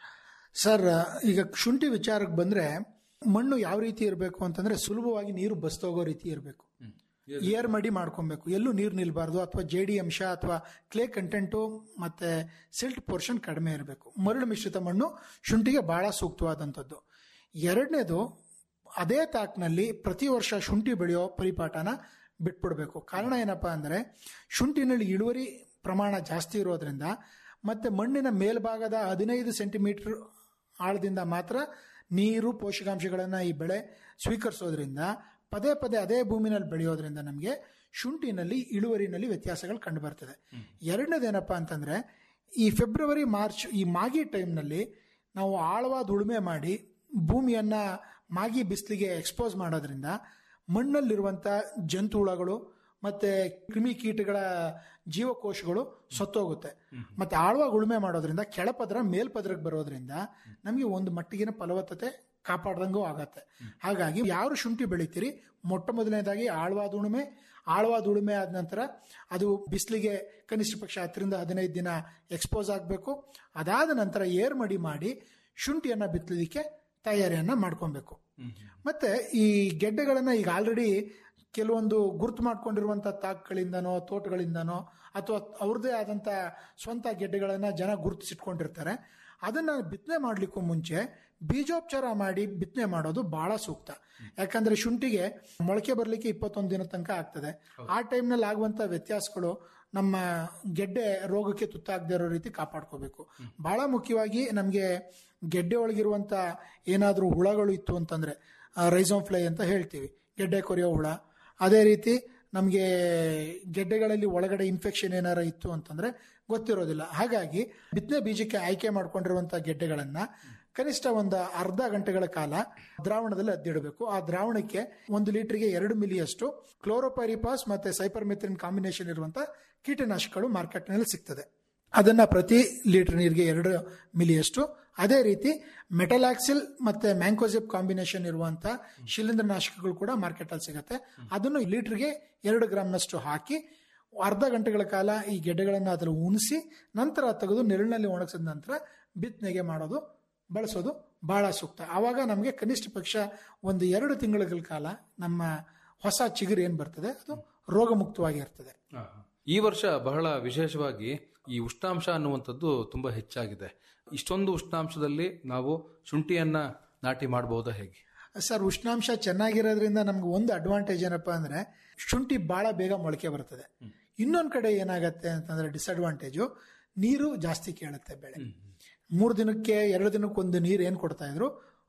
ಸರ್ ಈಗ ಶುಂಠಿ ವಿಚಾರಕ್ಕೆ ಬಂದ್ರೆ ಮಣ್ಣು ಯಾವ ರೀತಿ ಇರಬೇಕು ಅಂತಂದ್ರೆ ಸುಲಭವಾಗಿ ನೀರು ಬಸ್ತೋಗೋ ರೀತಿ ಇರಬೇಕು ಏರ್ ಮಡಿ ಮಾಡ್ಕೊಬೇಕು ಎಲ್ಲೂ ನೀರು ನಿಲ್ಬಾರ್ದು ಅಥವಾ ಜೇಡಿ ಅಂಶ ಅಥವಾ ಕ್ಲೇ ಕಂಟೆಂಟು ಮತ್ತೆ ಸಿಲ್ಟ್ ಪೋರ್ಷನ್ ಕಡಿಮೆ ಇರಬೇಕು ಮರಳು ಮಿಶ್ರಿತ ಮಣ್ಣು ಶುಂಠಿಗೆ ಬಹಳ ಸೂಕ್ತವಾದಂಥದ್ದು ಎರಡನೇದು ಅದೇ ತಾಕ್ನಲ್ಲಿ ಪ್ರತಿ ವರ್ಷ ಶುಂಠಿ ಬೆಳೆಯೋ ಪರಿಪಾಠನ ಬಿಟ್ಬಿಡ್ಬೇಕು ಕಾರಣ ಏನಪ್ಪಾ ಅಂದ್ರೆ ಶುಂಠಿನಲ್ಲಿ ಇಳುವರಿ ಪ್ರಮಾಣ ಜಾಸ್ತಿ ಇರೋದ್ರಿಂದ ಮತ್ತೆ ಮಣ್ಣಿನ ಮೇಲ್ಭಾಗದ ಹದಿನೈದು ಸೆಂಟಿಮೀಟರ್ ಆಳದಿಂದ ಮಾತ್ರ ನೀರು ಪೋಷಕಾಂಶಗಳನ್ನು ಈ ಬೆಳೆ ಸ್ವೀಕರಿಸೋದ್ರಿಂದ ಪದೇ ಪದೇ ಅದೇ ಭೂಮಿನಲ್ಲಿ ಬೆಳೆಯೋದ್ರಿಂದ ನಮಗೆ ಶುಂಠಿನಲ್ಲಿ ಇಳುವರಿನಲ್ಲಿ ವ್ಯತ್ಯಾಸಗಳು ಕಂಡು ಬರ್ತದೆ ಎರಡನೇದೇನಪ್ಪ ಅಂತಂದ್ರೆ ಈ ಫೆಬ್ರವರಿ ಮಾರ್ಚ್ ಈ ಮಾಗಿ ಟೈಮ್ನಲ್ಲಿ ನಾವು ಆಳವಾದ ಉಳುಮೆ ಮಾಡಿ ಭೂಮಿಯನ್ನ ಮಾಗಿ ಬಿಸಿಲಿಗೆ ಎಕ್ಸ್ಪೋಸ್ ಮಾಡೋದ್ರಿಂದ ಮಣ್ಣಲ್ಲಿರುವಂಥ ಜಂತು ಹುಳಗಳು ಮತ್ತೆ ಕ್ರಿಮಿ ಕೀಟಗಳ ಜೀವಕೋಶಗಳು ಸತ್ತೋಗುತ್ತೆ ಮತ್ತೆ ಆಳವಾಗಿ ಉಳುಮೆ ಮಾಡೋದ್ರಿಂದ ಕೆಳಪದರ ಮೇಲ್ಪದರಕ್ಕೆ ಬರೋದ್ರಿಂದ ನಮಗೆ ಒಂದು ಮಟ್ಟಿಗಿನ ಫಲವತ್ತತೆ ಕಾಪಾಡ್ದಂಗೂ ಆಗತ್ತೆ ಹಾಗಾಗಿ ಯಾರು ಶುಂಠಿ ಬೆಳಿತೀರಿ ಮೊಟ್ಟ ಮೊದಲನೇದಾಗಿ ಆಳವಾದ ಉಳುಮೆ ಆಳವಾದ ಉಳುಮೆ ಆದ ನಂತರ ಅದು ಬಿಸಿಲಿಗೆ ಕನಿಷ್ಠ ಪಕ್ಷ ಹತ್ತರಿಂದ ಹದಿನೈದು ದಿನ ಎಕ್ಸ್ಪೋಸ್ ಆಗಬೇಕು ಅದಾದ ನಂತರ ಏರ್ ಮಡಿ ಮಾಡಿ ಶುಂಠಿಯನ್ನ ಬಿತ್ತಲಿಕ್ಕೆ ತಯಾರಿಯನ್ನ ಮಾಡ್ಕೊಬೇಕು ಮತ್ತೆ ಈ ಗೆಡ್ಡೆಗಳನ್ನ ಈಗ ಆಲ್ರೆಡಿ ಕೆಲವೊಂದು ಗುರುತು ಮಾಡ್ಕೊಂಡಿರುವಂತ ತಾಕ್ಗಳಿಂದನೋ ತೋಟಗಳಿಂದನೋ ಅಥವಾ ಅವ್ರದ್ದೇ ಆದಂತ ಸ್ವಂತ ಗೆಡ್ಡೆಗಳನ್ನ ಜನ ಗುರುತಿಸಿಟ್ಕೊಂಡಿರ್ತಾರೆ ಅದನ್ನ ಬಿತ್ತನೆ ಮಾಡ್ಲಿಕ್ಕೂ ಮುಂಚೆ ಬೀಜೋಪಚಾರ ಮಾಡಿ ಬಿತ್ತನೆ ಮಾಡೋದು ಬಹಳ ಸೂಕ್ತ ಯಾಕಂದ್ರೆ ಶುಂಠಿಗೆ ಮೊಳಕೆ ಬರ್ಲಿಕ್ಕೆ ಇಪ್ಪತ್ತೊಂದು ದಿನ ತನಕ ಆಗ್ತದೆ ಆ ಟೈಮ್ನಲ್ಲಿ ಆಗುವಂತ ವ್ಯತ್ಯಾಸಗಳು ನಮ್ಮ ಗೆಡ್ಡೆ ರೋಗಕ್ಕೆ ತುತ್ತಾಗದೇ ಇರೋ ರೀತಿ ಕಾಪಾಡ್ಕೋಬೇಕು ಬಹಳ ಮುಖ್ಯವಾಗಿ ನಮಗೆ ಗೆಡ್ಡೆ ಒಳಗಿರುವಂತ ಏನಾದರೂ ಹುಳಗಳು ಇತ್ತು ಅಂತಂದ್ರೆ ರೈಸೋಮ್ ಫ್ಲೈ ಅಂತ ಹೇಳ್ತೀವಿ ಗೆಡ್ಡೆ ಕೊರೆಯೋ ಹುಳ ಅದೇ ರೀತಿ ನಮಗೆ ಗೆಡ್ಡೆಗಳಲ್ಲಿ ಒಳಗಡೆ ಇನ್ಫೆಕ್ಷನ್ ಏನಾರ ಇತ್ತು ಅಂತಂದ್ರೆ ಗೊತ್ತಿರೋದಿಲ್ಲ ಹಾಗಾಗಿ ಬಿತ್ತನೆ ಬೀಜಕ್ಕೆ ಆಯ್ಕೆ ಮಾಡ್ಕೊಂಡಿರುವಂತಹ ಗೆಡ್ಡೆಗಳನ್ನ ಕನಿಷ್ಠ ಒಂದು ಅರ್ಧ ಗಂಟೆಗಳ ಕಾಲ ದ್ರಾವಣದಲ್ಲಿ ಅದ್ದಿಡಬೇಕು ಆ ದ್ರಾವಣಕ್ಕೆ ಒಂದು ಲೀಟರ್ಗೆ ಎರಡು ಮಿಲಿಯಷ್ಟು ಕ್ಲೋರೋಪೈರಿಪಾಸ್ ಮತ್ತೆ ಸೈಪರ್ಮೆಥ್ರಿನ್ ಕಾಂಬಿನೇಷನ್ ಇರುವಂತ ಕೀಟನಾಶಕಗಳು ಮಾರ್ಕೆಟ್ನಲ್ಲಿ ಸಿಗ್ತದೆ ಅದನ್ನ ಪ್ರತಿ ಲೀಟರ್ ನೀರಿಗೆ ಎರಡು ಮಿಲಿಯಷ್ಟು ಅದೇ ರೀತಿ ಮೆಟಲಾಕ್ಸಿಲ್ ಮತ್ತೆ ಮ್ಯಾಂಕೋಸಿಪ್ ಕಾಂಬಿನೇಷನ್ ಇರುವಂತ ಶಿಲೀಂಧ್ರನಾಶಕಗಳು ಕೂಡ ಮಾರ್ಕೆಟ್ ಅಲ್ಲಿ ಸಿಗುತ್ತೆ ಅದನ್ನು ಲೀಟರ್ಗೆ ಎರಡು ಗ್ರಾಮ್ನಷ್ಟು ಹಾಕಿ ಅರ್ಧ ಗಂಟೆಗಳ ಕಾಲ ಈ ಗೆಡ್ಡೆಗಳನ್ನು ಅದ್ರಲ್ಲಿ ಉಣಿಸಿ ನಂತರ ತೆಗೆದು ನೆರಳಿನಲ್ಲಿ ಒಣಗಿಸಿದ ನಂತರ ಬಿತ್ತನೆಗೆ ಮಾಡೋದು ಬಳಸೋದು ಬಹಳ ಸೂಕ್ತ ಆವಾಗ ನಮಗೆ ಕನಿಷ್ಠ ಪಕ್ಷ ಒಂದು ಎರಡು ತಿಂಗಳ ಕಾಲ ನಮ್ಮ ಹೊಸ ಚಿಗುರು ಏನ್ ಬರ್ತದೆ ಅದು ರೋಗಮುಕ್ತವಾಗಿರ್ತದೆ ಈ ವರ್ಷ ಬಹಳ ವಿಶೇಷವಾಗಿ ಈ ಉಷ್ಣಾಂಶ ಅನ್ನುವಂಥದ್ದು ತುಂಬಾ ಹೆಚ್ಚಾಗಿದೆ ಇಷ್ಟೊಂದು ಉಷ್ಣಾಂಶದಲ್ಲಿ ನಾವು ಶುಂಠಿಯನ್ನ ನಾಟಿ ಮಾಡಬಹುದಾ ಹೇಗೆ ಸರ್ ಉಷ್ಣಾಂಶ ಚೆನ್ನಾಗಿರೋದ್ರಿಂದ ನಮ್ಗೆ ಒಂದು ಅಡ್ವಾಂಟೇಜ್ ಏನಪ್ಪಾ ಅಂದ್ರೆ ಶುಂಠಿ ಬಹಳ ಬೇಗ ಮೊಳಕೆ ಬರ್ತದೆ ಇನ್ನೊಂದ್ ಕಡೆ ಏನಾಗತ್ತೆ ಅಂತಂದ್ರೆ ಡಿಸಡ್ವಾಂಟೇಜು ನೀರು ಜಾಸ್ತಿ ಕೇಳುತ್ತೆ ಬೆಳೆ ಮೂರು ದಿನಕ್ಕೆ ಎರಡು ದಿನಕ್ಕೆ ಒಂದು ನೀರು ಏನ್ ಕೊಡ್ತಾ ಇದ್ರು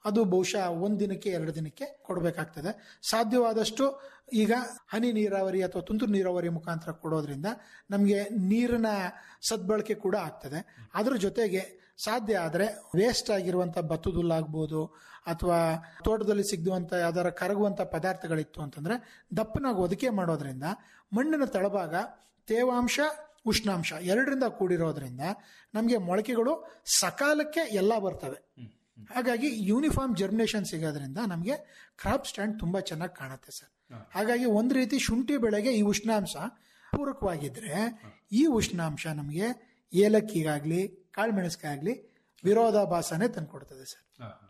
ಅದು ಬಹುಶಃ ಒಂದು ದಿನಕ್ಕೆ ಎರಡು ದಿನಕ್ಕೆ ಕೊಡಬೇಕಾಗ್ತದೆ ಸಾಧ್ಯವಾದಷ್ಟು ಈಗ ಹನಿ ನೀರಾವರಿ ಅಥವಾ ತುಂತುರು ನೀರಾವರಿ ಮುಖಾಂತರ ಕೊಡೋದ್ರಿಂದ ನಮಗೆ ನೀರಿನ ಸದ್ಬಳಕೆ ಕೂಡ ಆಗ್ತದೆ ಅದ್ರ ಜೊತೆಗೆ ಸಾಧ್ಯ ಆದರೆ ವೇಸ್ಟ್ ಆಗಿರುವಂಥ ಭತ್ತದ ಹುಲ್ಲಾಗ್ಬೋದು ಅಥವಾ ತೋಟದಲ್ಲಿ ಸಿಗುವಂಥ ಯಾವ್ದಾರ ಕರಗುವಂಥ ಪದಾರ್ಥಗಳಿತ್ತು ಅಂತಂದ್ರೆ ದಪ್ಪನಾಗಿ ಒದಕೆ ಮಾಡೋದ್ರಿಂದ ಮಣ್ಣಿನ ತಳಭಾಗ ತೇವಾಂಶ ಉಷ್ಣಾಂಶ ಎರಡರಿಂದ ಕೂಡಿರೋದ್ರಿಂದ ನಮಗೆ ಮೊಳಕೆಗಳು ಸಕಾಲಕ್ಕೆ ಎಲ್ಲ ಬರ್ತವೆ ಹಾಗಾಗಿ ಯೂನಿಫಾರ್ಮ್ ಜರ್ಮಿನೇಷನ್ ಸಿಗೋದ್ರಿಂದ ನಮಗೆ ಕ್ರಾಪ್ ಸ್ಟ್ಯಾಂಡ್ ತುಂಬಾ ಚೆನ್ನಾಗಿ ಕಾಣುತ್ತೆ ಸರ್ ಹಾಗಾಗಿ ಒಂದು ರೀತಿ ಶುಂಠಿ ಬೆಳೆಗೆ ಈ ಉಷ್ಣಾಂಶ ಪೂರಕವಾಗಿದ್ರೆ ಈ ಉಷ್ಣಾಂಶ ನಮಗೆ ಏಲಕ್ಕಿಗಾಗ್ಲಿ ಕಾಳುಮೆಣಸಿಗಾಗ್ಲಿ ವಿರೋಧಾಭಾಸನೇ ತಂದ್ಕೊಡ್ತದೆ ಸರ್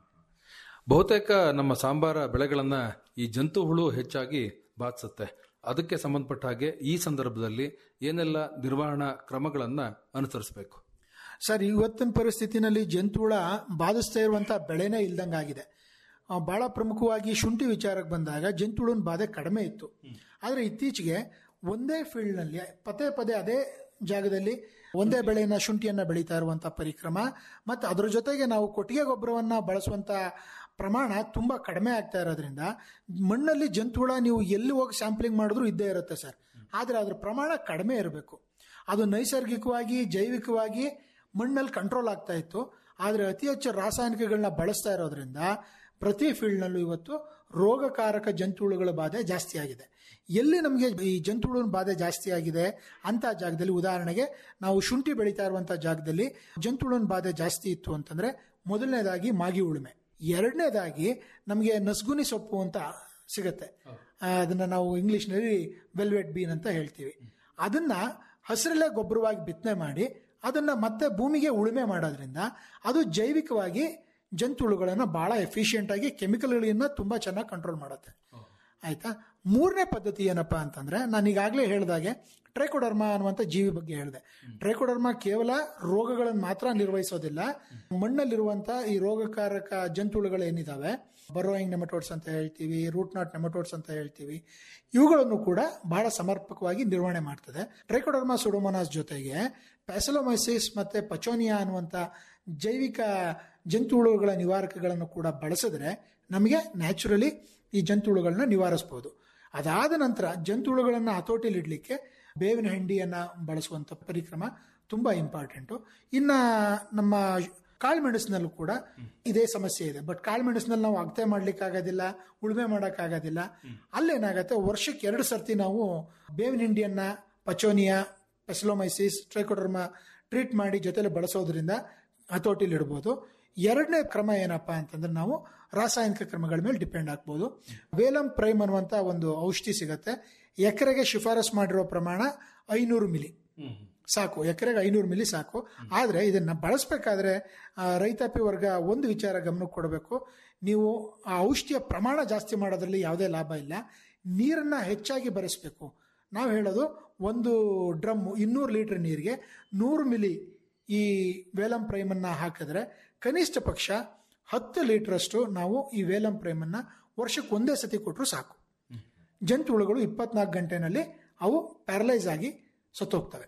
ಬಹುತೇಕ ನಮ್ಮ ಸಾಂಬಾರ ಬೆಳೆಗಳನ್ನ ಈ ಜಂತು ಹುಳು ಹೆಚ್ಚಾಗಿ ಬಾಧಿಸುತ್ತೆ ಅದಕ್ಕೆ ಸಂಬಂಧಪಟ್ಟ ಹಾಗೆ ಈ ಸಂದರ್ಭದಲ್ಲಿ ಏನೆಲ್ಲ ನಿರ್ವಹಣಾ ಕ್ರಮಗಳನ್ನ ಅನುಸರಿಸಬೇಕು ಸರ್ ಇವತ್ತಿನ ಪರಿಸ್ಥಿತಿನಲ್ಲಿ ಜಂತುಹುಳ ಬಾಧಿಸ್ತಾ ಇರುವಂತ ಬೆಳೆನೇ ಇಲ್ದಂಗಾಗಿದೆ ಆ, ಬಹಳ ಪ್ರಮುಖವಾಗಿ ಶುಂಠಿ ವಿಚಾರಕ್ಕೆ ಬಂದಾಗ ಜಂತುಹುಳನ ಬಾಧೆ ಕಡಿಮೆ ಇತ್ತು ಆದರೆ ಇತ್ತೀಚೆಗೆ ಒಂದೇ ಫೀಲ್ಡ್ನಲ್ಲಿ ಪದೇ ಪದೇ ಅದೇ ಜಾಗದಲ್ಲಿ ಒಂದೇ ಬೆಳೆಯನ್ನ ಶುಂಠಿಯನ್ನ ಬೆಳೀತಾ ಇರುವಂತ ಪರಿಕ್ರಮ ಮತ್ತು ಅದ್ರ ಜೊತೆಗೆ ನಾವು ಕೊಟ್ಟಿಗೆ ಗೊಬ್ಬರವನ್ನ ಬಳಸುವಂತ ಪ್ರಮಾಣ ತುಂಬಾ ಕಡಿಮೆ ಆಗ್ತಾ ಇರೋದ್ರಿಂದ ಮಣ್ಣಲ್ಲಿ ಜಂತುಹುಳ ನೀವು ಎಲ್ಲಿ ಹೋಗಿ ಸ್ಯಾಂಪ್ಲಿಂಗ್ ಮಾಡಿದ್ರು ಇದ್ದೇ ಇರುತ್ತೆ ಸರ್ ಆದರೆ ಅದ್ರ ಪ್ರಮಾಣ ಕಡಿಮೆ ಇರಬೇಕು ಅದು ನೈಸರ್ಗಿಕವಾಗಿ ಜೈವಿಕವಾಗಿ ಮಣ್ಣಲ್ಲಿ ಕಂಟ್ರೋಲ್ ಆಗ್ತಾ ಇತ್ತು ಆದರೆ ಅತಿ ಹೆಚ್ಚು ರಾಸಾಯನಿಕಗಳನ್ನ ಬಳಸ್ತಾ ಇರೋದ್ರಿಂದ ಪ್ರತಿ ಫೀಲ್ಡ್ನಲ್ಲೂ ಇವತ್ತು ರೋಗಕಾರಕ ಜಂತುಹುಳುಗಳ ಬಾಧೆ ಜಾಸ್ತಿ ಆಗಿದೆ ಎಲ್ಲಿ ನಮಗೆ ಈ ಜಂತುಹುಳುವಿನ ಬಾಧೆ ಜಾಸ್ತಿ ಆಗಿದೆ ಅಂತ ಜಾಗದಲ್ಲಿ ಉದಾಹರಣೆಗೆ ನಾವು ಶುಂಠಿ ಬೆಳೀತಾ ಇರುವಂತ ಜಾಗದಲ್ಲಿ ಜಂತುಹುಳುವಿನ ಬಾಧೆ ಜಾಸ್ತಿ ಇತ್ತು ಅಂತಂದ್ರೆ ಮೊದಲನೇದಾಗಿ ಮಾಗಿ ಉಳುಮೆ ಎರಡನೇದಾಗಿ ನಮಗೆ ನಸ್ಗುನಿ ಸೊಪ್ಪು ಅಂತ ಸಿಗತ್ತೆ ಆ, ಅದನ್ನ ನಾವು ಇಂಗ್ಲಿಷ್ನಲ್ಲಿ ವೆಲ್ವೆಟ್ ಬೀನ್ ಅಂತ ಹೇಳ್ತೀವಿ ಅದನ್ನ ಹಸಿರಲ್ಲೇ ಗೊಬ್ಬರವಾಗಿ ಬಿತ್ತನೆ ಮಾಡಿ ಅದನ್ನ ಮತ್ತೆ ಭೂಮಿಗೆ ಉಳುಮೆ ಮಾಡೋದ್ರಿಂದ ಅದು ಜೈವಿಕವಾಗಿ ಜಂತುಹುಳುಗಳನ್ನು ಬಹಳ ಎಫಿಷಿಯೆಂಟ್ ಆಗಿ ಕೆಮಿಕಲ್ಗಳನ್ನ ತುಂಬಾ ಚೆನ್ನಾಗಿ ಕಂಟ್ರೋಲ್ ಮಾಡುತ್ತೆ ಆಯ್ತಾ ಮೂರನೇ ಪದ್ಧತಿ ಏನಪ್ಪಾ ಅಂತಂದ್ರೆ ನಾನು ಈಗಾಗಲೇ ಹೇಳಿದಾಗೆ ಟ್ರೈಕೋಡರ್ಮಾ ಅನ್ನುವಂಥ ಜೀವಿ ಬಗ್ಗೆ ಹೇಳಿದೆ ಟ್ರೈಕೋಡರ್ಮಾ ಕೇವಲ ರೋಗಗಳನ್ನು ಮಾತ್ರ ನಿರ್ವಹಿಸೋದಿಲ್ಲ ಮಣ್ಣಲ್ಲಿರುವಂತ ಈ ರೋಗಕಾರಕ ಜಂತುಹುಳುಗಳು ಏನಿದಾವೆ ಬರೋಯಿಂಗ್ ನೆಮಟೋಡ್ಸ್ ಅಂತ ಹೇಳ್ತೀವಿ ರೂಟ್ ನಾಟ್ ನೆಮಟೋಡ್ಸ್ ಅಂತ ಹೇಳ್ತೀವಿ ಇವುಗಳನ್ನು ಕೂಡ ಬಹಳ ಸಮರ್ಪಕವಾಗಿ ನಿರ್ವಹಣೆ ಮಾಡ್ತದೆ ಟ್ರೈಕೋಡರ್ಮಾ ಸುಡೋಮೋನಾಸ್ ಜೊತೆಗೆ ಪ್ಯಾಸಲೋಮೈಸಿಸ್ ಮತ್ತೆ ಪಚೋನಿಯಾ ಅನ್ನುವಂಥ ಜೈವಿಕ ಜಂತುಹುಳುಗಳ ನಿವಾರಕಗಳನ್ನು ಕೂಡ ಬಳಸಿದ್ರೆ ನಮಗೆ ನ್ಯಾಚುರಲಿ ಈ ಜಂತುಹುಳುಗಳನ್ನ ನಿವಾರಿಸಬಹುದು ಅದಾದ ನಂತರ ಜಂತುಹುಳುಗಳನ್ನ ಹತೋಟಿಲಿಡ್ಲಿಕ್ಕೆ ಬೇವಿನ ಹಿಂಡಿಯನ್ನ ಬಳಸುವಂತ ಪರಿಕ್ರಮ ತುಂಬಾ ಇಂಪಾರ್ಟೆಂಟು ಇನ್ನ ನಮ್ಮ ಕಾಳುಮೆಣಸಿನಲ್ಲೂ ಕೂಡ ಇದೇ ಸಮಸ್ಯೆ ಇದೆ ಬಟ್ ಕಾಳುಮೆಣಸಿನಲ್ಲಿ ನಾವು ಅಗತೆ ಮಾಡ್ಲಿಕ್ಕೆ ಆಗೋದಿಲ್ಲ ಉಳುಮೆ ಮಾಡೋಕ್ಕಾಗೋದಿಲ್ಲ ಅಲ್ಲೇನಾಗತ್ತೆ ವರ್ಷಕ್ಕೆ ಎರಡು ಸರ್ತಿ ನಾವು ಬೇವಿನ ಹಿಂಡಿಯನ್ನ ಪಚೋನಿಯಾ ಪೆಸ್ಲೋಮೈಸಿಸ್ ಟ್ರೈಕೋಡರ್ಮಾ ಟ್ರೀಟ್ ಮಾಡಿ ಜೊತೆಲಿ ಬಳಸೋದ್ರಿಂದ ಹತೋಟಿಲಿ ಇಡ್ಬೋದು ಎರಡನೇ ಕ್ರಮ ಏನಪ್ಪಾ ಅಂತಂದ್ರೆ ನಾವು ರಾಸಾಯನಿಕ ಕ್ರಮಗಳ ಮೇಲೆ ಡಿಪೆಂಡ್ ಆಗ್ಬೋದು ವೇಲಂ ಪ್ರೈಮ್ ಅನ್ನುವಂತ ಒಂದು ಔಷಧಿ ಸಿಗತ್ತೆ ಎಕರೆಗೆ ಶಿಫಾರಸ್ ಮಾಡಿರೋ ಪ್ರಮಾಣ ಐನೂರು ಮಿಲಿ ಸಾಕು ಎಕರೆಗೆ ಐನೂರು ಮಿಲಿ ಸಾಕು ಆದ್ರೆ ಇದನ್ನ ಬಳಸಬೇಕಾದ್ರೆ ರೈತಾಪಿ ವರ್ಗ ಒಂದು ವಿಚಾರ ಗಮನಕ್ಕೆ ಕೊಡಬೇಕು ನೀವು ಆ ಔಷಧಿಯ ಪ್ರಮಾಣ ಜಾಸ್ತಿ ಮಾಡೋದ್ರಲ್ಲಿ ಯಾವುದೇ ಲಾಭ ಇಲ್ಲ ನೀರನ್ನ ಹೆಚ್ಚಾಗಿ ಬರೆಸ್ಬೇಕು ನಾವು ಹೇಳೋದು ಒಂದು ಡ್ರಮ್ ಇನ್ನೂರು ಲೀಟರ್ ನೀರಿಗೆ ನೂರು ಮಿಲಿ ಈ ವೇಲಂ ಪ್ರೈಮನ್ನ ಹಾಕಿದ್ರೆ ಕನಿಷ್ಠ ಪಕ್ಷ ಹತ್ತು ಲೀಟರಷ್ಟು ನಾವು ಈ ವೇಲಂ ಪ್ರೈಮನ್ನ ವರ್ಷಕ್ಕೆ ಒಂದೇ ಸತಿ ಕೊಟ್ಟರು ಸಾಕು ಜಂತುಹುಳುಗಳು ಇಪ್ಪತ್ನಾಲ್ಕು ಗಂಟೆನಲ್ಲಿ ಅವು ಪ್ಯಾರಲೈಸ್ ಆಗಿ ಸತ್ತೋಗ್ತವೆ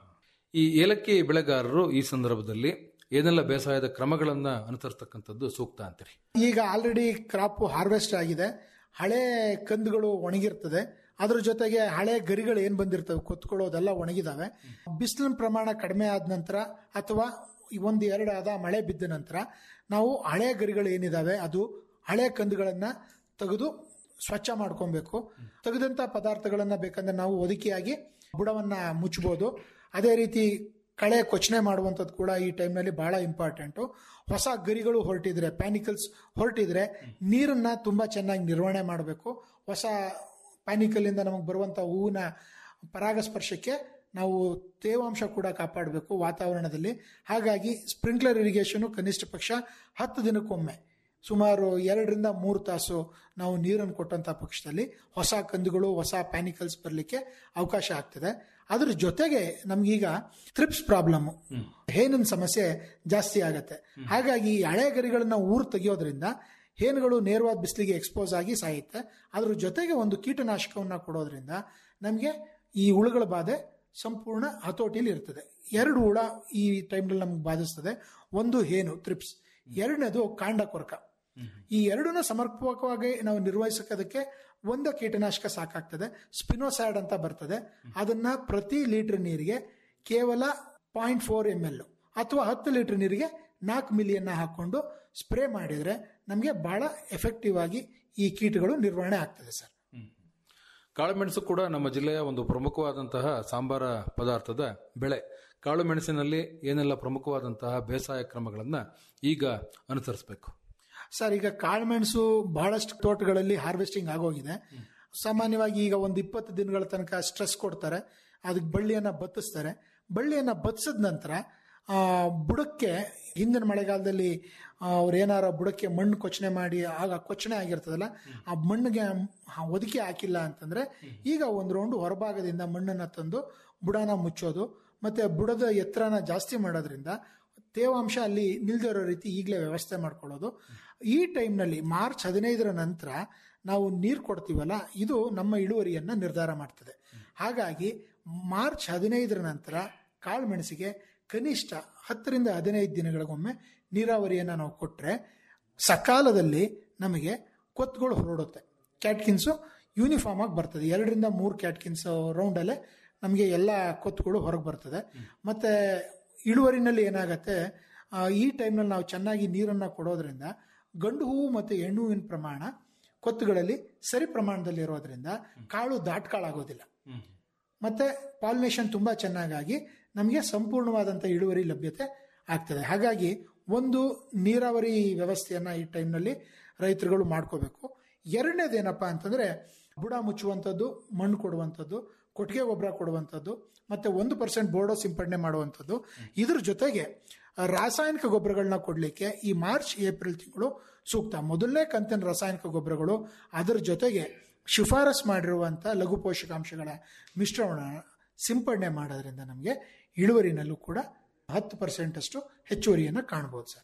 ಈ ಏಲಕ್ಕಿ ಬೆಳೆಗಾರರು ಈ ಸಂದರ್ಭದಲ್ಲಿ ಏನೆಲ್ಲ ಬೇಸಾಯದ ಕ್ರಮಗಳನ್ನ ಅನುಸರಿಸ್ತಕ್ಕಂಥದ್ದು ಸೂಕ್ತ ಅಂತೀರಿ ಈಗ ಆಲ್ರೆಡಿ ಕ್ರಾಪ್ ಹಾರ್ವೆಸ್ಟ್ ಆಗಿದೆ ಹಳೆ ಕಂದುಗಳು ಒಣಗಿರ್ತದೆ ಅದ್ರ ಜೊತೆಗೆ ಹಳೆ ಗರಿಗಳು ಏನ್ ಬಂದಿರ್ತವೆ ಕೊತ್ಕೊಳ್ಳೋದೆಲ್ಲ ಒಣಗಿದಾವೆ ಬಿಸಿಲಿನ ಪ್ರಮಾಣ ಕಡಿಮೆ ಆದ ನಂತರ ಅಥವಾ ಒಂದು ಎರಡು ಆದ ಮಳೆ ಬಿದ್ದ ನಂತರ ನಾವು ಹಳೆ ಗರಿಗಳು ಏನಿದಾವೆ ಅದು ಹಳೆ ಕಂದುಗಳನ್ನ ತೆಗೆದು ಸ್ವಚ್ಛ ಮಾಡ್ಕೊಬೇಕು ತೆಗೆದಂತ ಪದಾರ್ಥಗಳನ್ನ ಬೇಕಂದ್ರೆ ನಾವು ಒದಕಿಯಾಗಿ ಬುಡವನ್ನ ಮುಚ್ಚಬಹುದು ಅದೇ ರೀತಿ ಕಳೆ ಕೊಚ್ಚನೆ ಮಾಡುವಂಥದ್ದು ಕೂಡ ಈ ಟೈಮ್ನಲ್ಲಿ ಬಹಳ ಇಂಪಾರ್ಟೆಂಟು ಹೊಸ ಗರಿಗಳು ಹೊರಟಿದ್ರೆ ಪ್ಯಾನಿಕಲ್ಸ್ ಹೊರಟಿದ್ರೆ ನೀರನ್ನ ತುಂಬಾ ಚೆನ್ನಾಗಿ ನಿರ್ವಹಣೆ ಮಾಡಬೇಕು ಹೊಸ ಪ್ಯಾನಿಕಲ್ಲಿಂದ ನಮಗೆ ಬರುವಂಥ ಹೂವಿನ ಪರಾಗಸ್ಪರ್ಶಕ್ಕೆ ನಾವು ತೇವಾಂಶ ಕೂಡ ಕಾಪಾಡಬೇಕು ವಾತಾವರಣದಲ್ಲಿ ಹಾಗಾಗಿ ಸ್ಪ್ರಿಂಕ್ಲರ್ ಇರಿಗೇಷನು ಕನಿಷ್ಠ ಪಕ್ಷ ಹತ್ತು ದಿನಕ್ಕೊಮ್ಮೆ ಸುಮಾರು ಎರಡರಿಂದ ಮೂರು ತಾಸು ನಾವು ನೀರನ್ನು ಕೊಟ್ಟಂತ ಪಕ್ಷದಲ್ಲಿ ಹೊಸ ಕಂದುಗಳು ಹೊಸ ಪ್ಯಾನಿಕಲ್ಸ್ ಬರಲಿಕ್ಕೆ ಅವಕಾಶ ಆಗ್ತದೆ ಅದ್ರ ಜೊತೆಗೆ ನಮ್ಗೀಗ ಥ್ರಿಪ್ಸ್ ಪ್ರಾಬ್ಲಮ್ ಹೇನಿನ ಸಮಸ್ಯೆ ಜಾಸ್ತಿ ಆಗತ್ತೆ ಹಾಗಾಗಿ ಈ ಹಳೆ ಗರಿಗಳನ್ನ ಊರು ತೆಗೆಯೋದ್ರಿಂದ ಹೇನುಗಳು ನೇರವಾದ ಬಿಸಿಲಿಗೆ ಎಕ್ಸ್ಪೋಸ್ ಆಗಿ ಸಾಯುತ್ತೆ ಅದ್ರ ಜೊತೆಗೆ ಒಂದು ಕೀಟನಾಶಕವನ್ನ ಕೊಡೋದ್ರಿಂದ ನಮಗೆ ಈ ಹುಳುಗಳ ಬಾಧೆ ಸಂಪೂರ್ಣ ಹತೋಟಿಲಿ ಇರ್ತದೆ ಎರಡು ಹುಳ ಈ ಟೈಮ್ನಲ್ಲಿ ನಮ್ಗೆ ಬಾಧಿಸ್ತದೆ ಒಂದು ಹೇನು ಥ್ರಿಪ್ಸ್ ಎರಡನೇದು ಕಾಂಡ ಕೊರಕ ಈ ಎರಡನ್ನೂ ಸಮರ್ಪಕವಾಗಿ ನಾವು ನಿರ್ವಹಿಸೋದಕ್ಕೆ ಒಂದು ಕೀಟನಾಶಕ ಸಾಕಾಗ್ತದೆ ಸ್ಪಿನೋಸ್ಯಾಡ್ ಅಂತ ಬರ್ತದೆ ಅದನ್ನ ಪ್ರತಿ ಲೀಟರ್ ನೀರಿಗೆ ಕೇವಲ ಪಾಯಿಂಟ್ ಫೋರ್ ಎಮ್ ಎಲ್ ಅಥವಾ ಹತ್ತು ಲೀಟರ್ ನೀರಿಗೆ ನಾಲ್ಕು ಮಿಲಿಯನ್ನ ಹಾಕೊಂಡು ಸ್ಪ್ರೇ ಮಾಡಿದ್ರೆ ನಮಗೆ ಬಹಳ ಎಫೆಕ್ಟಿವ್ ಆಗಿ ಈ ಕೀಟಗಳು ನಿರ್ವಹಣೆ ಆಗ್ತದೆ ಸರ್ ಕಾಳುಮೆಣಸು ಕೂಡ ನಮ್ಮ ಜಿಲ್ಲೆಯ ಒಂದು ಪ್ರಮುಖವಾದಂತಹ ಸಾಂಬಾರ ಪದಾರ್ಥದ ಬೆಳೆ ಕಾಳು ಮೆಣಸಿನಲ್ಲಿ ಏನೆಲ್ಲ ಪ್ರಮುಖವಾದಂತಹ ಬೇಸಾಯ ಕ್ರಮಗಳನ್ನ ಈಗ ಅನುಸರಿಸಬೇಕು ಸರ್ ಈಗ ಕಾಳುಮೆಣಸು ಬಹಳಷ್ಟು ತೋಟಗಳಲ್ಲಿ ಹಾರ್ವೆಸ್ಟಿಂಗ್ ಆಗೋಗಿದೆ ಸಾಮಾನ್ಯವಾಗಿ ಈಗ ಒಂದು ಇಪ್ಪತ್ತು ದಿನಗಳ ತನಕ ಸ್ಟ್ರೆಸ್ ಕೊಡ್ತಾರೆ ಅದಕ್ಕೆ ಬಳ್ಳಿಯನ್ನ ಬತ್ತಿಸ್ತಾರೆ ಬಳ್ಳಿಯನ್ನ ಬತ್ತಿಸಿದ ನಂತರ ಆ, ಬುಡಕ್ಕೆ ಹಿಂದಿನ ಮಳೆಗಾಲದಲ್ಲಿ ಅವ್ರು ಏನಾರ ಬುಡಕ್ಕೆ ಮಣ್ಣು ಕೊಚ್ಚನೆ ಮಾಡಿ ಆಗ ಕೊಚ್ಚನೆ ಆಗಿರ್ತದಲ್ಲ ಆ ಮಣ್ಣಿಗೆ ಹ- ಒದಕೆ ಹಾಕಿಲ್ಲ ಅಂತಂದ್ರೆ ಈಗ ಒಂದು ರೌಂಡ್ ಹೊರಭಾಗದಿಂದ ಮಣ್ಣನ್ನ ತಂದು ಬುಡನ ಮುಚ್ಚೋದು ಮತ್ತೆ ಬುಡದ ಎತ್ತರನ ಜಾಸ್ತಿ ಮಾಡೋದ್ರಿಂದ ತೇವಾಂಶ ಅಲ್ಲಿ ನಿಲ್ದೇ ಇರೋ ರೀತಿ ಈಗಲೇ ವ್ಯವಸ್ಥೆ ಮಾಡ್ಕೊಳ್ಳೋದು ಈ ಟೈಮ್ನಲ್ಲಿ ಮಾರ್ಚ್ ಹದಿನೈದರ ನಂತರ ನಾವು ನೀರು ಕೊಡ್ತೀವಲ್ಲ ಇದು ನಮ್ಮ ಇಳುವರಿಯನ್ನ ನಿರ್ಧಾರ ಮಾಡ್ತದೆ ಹಾಗಾಗಿ ಮಾರ್ಚ್ ಹದಿನೈದರ ನಂತರ ಕಾಳುಮೆಣಸಿಗೆ ಕನಿಷ್ಠ ಹತ್ತರಿಂದ ಹದಿನೈದು ದಿನಗಳಿಗೊಮ್ಮೆ ನೀರಾವರಿಯನ್ನು ನಾವು ಕೊಟ್ಟರೆ ಸಕಾಲದಲ್ಲಿ ನಮಗೆ ಕೊತ್ತುಗಳು ಹೊರಡುತ್ತೆ ಕ್ಯಾಟ್ಕಿನ್ಸು ಯೂನಿಫಾರ್ಮ್ ಆಗಿ ಬರ್ತದೆ ಎರಡರಿಂದ ಮೂರು ಕ್ಯಾಟ್ಕಿನ್ಸ್ ರೌಂಡಲ್ಲೇ ನಮಗೆ ಎಲ್ಲ ಕೊತ್ತುಗಳು ಹೊರಗೆ ಬರ್ತದೆ ಮತ್ತು ಇಳುವರಿನಲ್ಲಿ ಏನಾಗುತ್ತೆ ಆ, ಈ ಟೈಮ್ನಲ್ಲಿ ನಾವು ಚೆನ್ನಾಗಿ ನೀರನ್ನು ಕೊಡೋದ್ರಿಂದ ಗಂಡು ಹೂವು ಮತ್ತು ಹೆಣ್ಣು ಹೂವಿನ ಪ್ರಮಾಣ ಕೊತ್ತುಗಳಲ್ಲಿ ಸರಿ ಪ್ರಮಾಣದಲ್ಲಿ ಇರೋದ್ರಿಂದ ಕಾಳು ದಾಟ್ಕಾಳಾಗೋದಿಲ್ಲ ಮತ್ತೆ ಪಾಲಿನೇಷನ್ ತುಂಬಾ ಚೆನ್ನಾಗಾಗಿ ನಮಗೆ ಸಂಪೂರ್ಣವಾದಂಥ ಇಳುವರಿ ಲಭ್ಯತೆ ಆಗ್ತದೆ ಹಾಗಾಗಿ ಒಂದು ನೀರಾವರಿ ವ್ಯವಸ್ಥೆಯನ್ನ ಈ ಟೈಮ್ನಲ್ಲಿ ರೈತರುಗಳು ಮಾಡ್ಕೋಬೇಕು ಎರಡನೇದೇನಪ್ಪ ಅಂತಂದ್ರೆ ಬುಡ ಮುಚ್ಚುವಂಥದ್ದು ಮಣ್ಣು ಕೊಡುವಂಥದ್ದು ಕೊಟ್ಟಿಗೆ ಗೊಬ್ಬರ ಕೊಡುವಂಥದ್ದು ಮತ್ತೆ ಒಂದು ಪರ್ಸೆಂಟ್ ಬೋರ್ಡೋ ಸಿಂಪಡಣೆ ಮಾಡುವಂಥದ್ದು ಇದ್ರ ಜೊತೆಗೆ ರಾಸಾಯನಿಕ ಗೊಬ್ಬರಗಳನ್ನ ಕೊಡಲಿಕ್ಕೆ ಈ ಮಾರ್ಚ್ ಏಪ್ರಿಲ್ ತಿಂಗಳು ಸೂಕ್ತ ಮೊದಲನೇ ಕಂತಿನ ರಾಸಾಯನಿಕ ಗೊಬ್ಬರಗಳು ಅದರ ಜೊತೆಗೆ ಶಿಫಾರಸ್ ಮಾಡಿರುವಂಥ ಲಘು ಪೋಷಕಾಂಶಗಳ ಮಿಶ್ರಣ ಸಿಂಪಡಣೆ ಮಾಡೋದ್ರಿಂದ ನಮಗೆ ಇಳುವರಿನಲ್ಲೂ ಕೂಡ ಹತ್ತು ಪರ್ಸೆಂಟ್ ಅಷ್ಟು ಹೆಚ್ಚುವರಿಯನ್ನು ಕಾಣ್ಬೋದು ಸರ್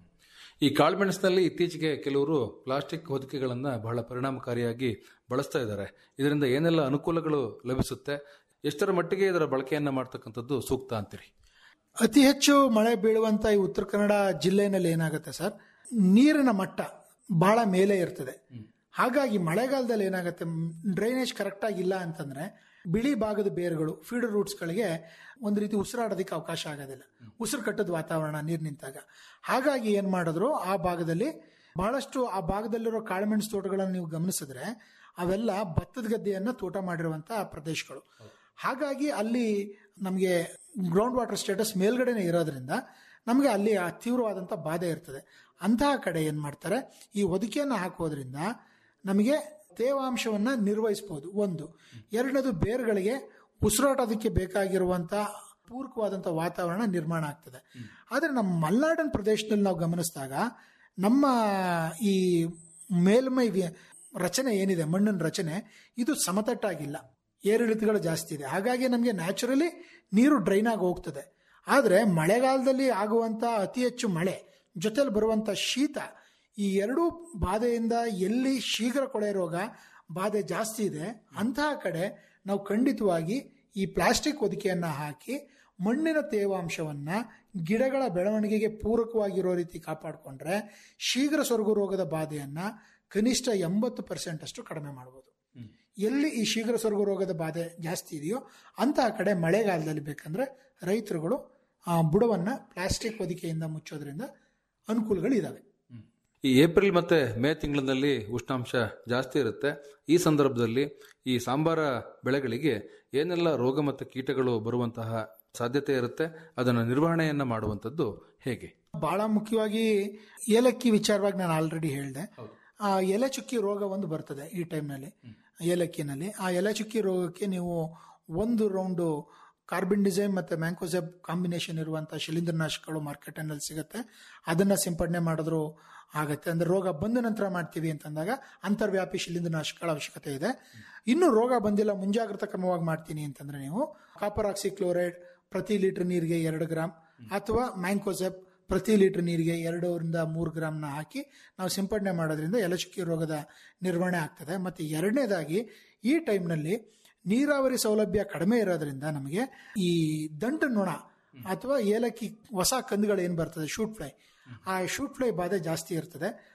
ಈ ಕಾಳುಮೆಣಸಿನಲ್ಲಿ ಇತ್ತೀಚೆಗೆ ಕೆಲವರು ಪ್ಲಾಸ್ಟಿಕ್ ಹೊದಿಕೆಗಳನ್ನ ಬಹಳ ಪರಿಣಾಮಕಾರಿಯಾಗಿ ಬಳಸ್ತಾ ಇದ್ದಾರೆ ಇದರಿಂದ ಏನೆಲ್ಲ ಅನುಕೂಲಗಳು ಲಭಿಸುತ್ತೆ ಎಷ್ಟರ ಮಟ್ಟಿಗೆ ಇದರ ಬಳಕೆಯನ್ನ ಮಾಡ್ತಕ್ಕಂಥದ್ದು ಸೂಕ್ತ ಅಂತೀರಿ ಅತಿ ಹೆಚ್ಚು ಮಳೆ ಬೀಳುವಂತ ಈ ಉತ್ತರ ಕನ್ನಡ ಜಿಲ್ಲೆನಲ್ಲಿ ಏನಾಗುತ್ತೆ ಸರ್ ನೀರಿನ ಮಟ್ಟ ಬಹಳ ಮೇಲೆ ಇರ್ತದೆ ಹಾಗಾಗಿ ಮಳೆಗಾಲದಲ್ಲಿ ಏನಾಗುತ್ತೆ ಡ್ರೈನೇಜ್ ಕರೆಕ್ಟ್ ಆಗಿಲ್ಲ ಅಂತಂದ್ರೆ ಬಿಳಿ ಭಾಗದ ಬೇರುಗಳು ಫೀಡರ್ ರೂಟ್ಸ್ಗಳಿಗೆ ಒಂದು ರೀತಿ ಉಸಿರಾಡೋದಕ್ಕೆ ಅವಕಾಶ ಆಗೋದಿಲ್ಲ ಉಸಿರು ಕಟ್ಟದ ವಾತಾವರಣ ನೀರು ನಿಂತಾಗ ಹಾಗಾಗಿ ಏನ್ ಮಾಡಿದ್ರು ಆ ಭಾಗದಲ್ಲಿ ಬಹಳಷ್ಟು ಆ ಭಾಗದಲ್ಲಿರೋ ಕಾಳುಮೆಣಸು ತೋಟಗಳನ್ನು ನೀವು ಗಮನಿಸಿದ್ರೆ ಅವೆಲ್ಲ ಭತ್ತದ ಗದ್ದೆಯನ್ನ ತೋಟ ಮಾಡಿರುವಂತ ಪ್ರದೇಶಗಳು ಹಾಗಾಗಿ ಅಲ್ಲಿ ನಮಗೆ ಗ್ರೌಂಡ್ ವಾಟರ್ ಸ್ಟೇಟಸ್ ಮೇಲ್ಗಡೆನೆ ಇರೋದ್ರಿಂದ ನಮಗೆ ಅಲ್ಲಿ ಆ ತೀವ್ರವಾದಂಥ ಬಾಧೆ ಇರ್ತದೆ ಅಂತಹ ಕಡೆ ಏನು ಮಾಡ್ತಾರೆ ಈ ಹೊದಿಕೆಯನ್ನು ಹಾಕೋದ್ರಿಂದ ನಮಗೆ ತೇವಾಂಶವನ್ನ ನಿರ್ವಹಿಸಬಹುದು ಒಂದು ಎರಡನೇದು ಬೇರುಗಳಿಗೆ ಉಸಿರಾಟೋದಕ್ಕೆ ಬೇಕಾಗಿರುವಂಥ ಪೂರಕವಾದಂಥ ವಾತಾವರಣ ನಿರ್ಮಾಣ ಆಗ್ತದೆ ಆದರೆ ನಮ್ಮ ಮಲೆನಾಡಿನ ಪ್ರದೇಶದಲ್ಲಿ ನಾವು ಗಮನಿಸಿದಾಗ ನಮ್ಮ ಈ ಮೇಲ್ಮೈ ವಿ- ರಚನೆ ಏನಿದೆ ಮಣ್ಣಿನ ರಚನೆ ಇದು ಸಮತಟ್ಟಾಗಿಲ್ಲ ಏರಿಳಿತಗಳು ಜಾಸ್ತಿ ಇದೆ ಹಾಗಾಗಿ ನಮಗೆ ನ್ಯಾಚುರಲಿ ನೀರು ಡ್ರೈನ್ ಆಗಿ ಹೋಗ್ತದೆ ಆದರೆ ಮಳೆಗಾಲದಲ್ಲಿ ಆಗುವಂಥ ಅತಿ ಹೆಚ್ಚು ಮಳೆ ಜೊತೆಲಿ ಬರುವಂಥ ಶೀತ ಈ ಎರಡೂ ಬಾಧೆಯಿಂದ ಎಲ್ಲಿ ಶೀಘ್ರ ಕೊಳೆ ರೋಗ ಬಾಧೆ ಜಾಸ್ತಿ ಇದೆ ಅಂತಹ ಕಡೆ ನಾವು ಖಂಡಿತವಾಗಿ ಈ ಪ್ಲಾಸ್ಟಿಕ್ ಹೊದಿಕೆಯನ್ನ ಹಾಕಿ ಮಣ್ಣಿನ ತೇವಾಂಶವನ್ನ ಗಿಡಗಳ ಬೆಳವಣಿಗೆಗೆ ಪೂರಕವಾಗಿರೋ ರೀತಿ ಕಾಪಾಡಿಕೊಂಡ್ರೆ ಶೀಘ್ರ ಸೊರಗು ರೋಗದ ಬಾಧೆಯನ್ನ ಕನಿಷ್ಠ ಎಂಬತ್ತು ಪರ್ಸೆಂಟ್ ಅಷ್ಟು ಕಡಿಮೆ ಮಾಡಬಹುದು ಎಲ್ಲಿ ಈ ಶೀಘ್ರ ಸೊರಗು ರೋಗದ ಬಾಧೆ ಜಾಸ್ತಿ ಇದೆಯೋ ಅಂತಹ ಕಡೆ ಮಳೆಗಾಲದಲ್ಲಿ ಬೇಕಂದ್ರೆ ರೈತರುಗಳು ಆ ಬುಡವನ್ನ ಪ್ಲಾಸ್ಟಿಕ್ ಹೊದಿಕೆಯಿಂದ ಮುಚ್ಚೋದ್ರಿಂದ ಅನುಕೂಲಗಳಿದಾವೆ ಈ ಏಪ್ರಿಲ್ ಮತ್ತೆ ಮೇ ತಿಂಗಳಿನಲ್ಲಿ ಉಷ್ಣಾಂಶ ಜಾಸ್ತಿ ಇರುತ್ತೆ ಈ ಸಂದರ್ಭದಲ್ಲಿ ಈ ಸಾಂಬಾರ ಬೆಳೆಗಳಿಗೆ ಏನೆಲ್ಲ ರೋಗ ಮತ್ತು ಕೀಟಗಳು ಬರುವಂತಹ ಸಾಧ್ಯತೆ ಇರುತ್ತೆ ಅದನ್ನ ನಿರ್ವಹಣೆಯನ್ನ ಮಾಡುವಂಥದ್ದು ಹೇಗೆ ಬಹಳ ಮುಖ್ಯವಾಗಿ ಏಲಕ್ಕಿ ವಿಚಾರವಾಗಿ ನಾನು ಆಲ್ರೆಡಿ ಹೇಳಿದೆ ಆ ಎಲೆ ಚುಕ್ಕಿ ರೋಗ ಒಂದು ಬರ್ತದೆ ಈ ಟೈಮ್ನಲ್ಲಿ ಏಲಕ್ಕಿನಲ್ಲಿ ಆ ಎಲೆ ಚುಕ್ಕಿ ರೋಗಕ್ಕೆ ನೀವು ಒಂದು ರೌಂಡು ಕಾರ್ಬಿನ್ ಡಿಸೈನ್ ಮತ್ತೆ ಮ್ಯಾಂಕೋಸೆಬ್ ಕಾಂಬಿನೇಷನ್ ಇರುವಂತಹ ಶಿಲೀಂಧ್ರನಾಶಕಗಳು ಮಾರ್ಕೆಟ್ನಲ್ಲಿ ಸಿಗುತ್ತೆ ಅದನ್ನ ಸಿಂಪಡಣೆ ಮಾಡಿದ್ರು ಆಗತ್ತೆ ಅಂದ್ರೆ ರೋಗ ಬಂದ ನಂತರ ಮಾಡ್ತೀವಿ ಅಂತಂದಾಗ ಅಂತರ್ವ್ಯಾಪಿ ಶಿಲೀಂಧ್ರನಾಶಕಗಳ ಅವಶ್ಯಕತೆ ಇದೆ ಇನ್ನು ರೋಗ ಬಂದಿಲ್ಲ ಮುಂಜಾಗ್ರತಾ ಕ್ರಮವಾಗಿ ಮಾಡ್ತೀನಿ ಅಂತಂದ್ರೆ ನೀವು ಕಾಪರ್ ಆಕ್ಸಿ ಕ್ಲೋರೈಡ್ ಪ್ರತಿ ಲೀಟರ್ ನೀರಿಗೆ ಎರಡು ಗ್ರಾಮ್ ಅಥವಾ ಮ್ಯಾಂಕೋಸೆಪ್ ಪ್ರತಿ ಲೀಟರ್ ನೀರಿಗೆ ಎರಡರಿಂದ ಮೂರು ಗ್ರಾಮ್ನ ಹಾಕಿ ನಾವು ಸಿಂಪಡಣೆ ಮಾಡೋದ್ರಿಂದ ಎಲೆಚುಕ್ಕಿ ರೋಗದ ನಿರ್ವಹಣೆ ಆಗ್ತದೆ ಮತ್ತು ಎರಡನೇದಾಗಿ ಈ ಟೈಮ್ನಲ್ಲಿ ನೀರಾವರಿ ಸೌಲಭ್ಯ ಕಡಿಮೆ ಇರೋದ್ರಿಂದ ನಮಗೆ ಈ ದಂಟು ನೊಣ ಅಥವಾ ಏಲಕ್ಕಿ ಹೊಸ ಕಂದುಗಳು ಏನು ಬರ್ತದೆ ಶೂಟ್ ಫ್ಲೈ ಆ ಶೂಟ್ ಫ್ಲೈ ಬಾಧೆ ಜಾಸ್ತಿ ಇರ್ತದೆ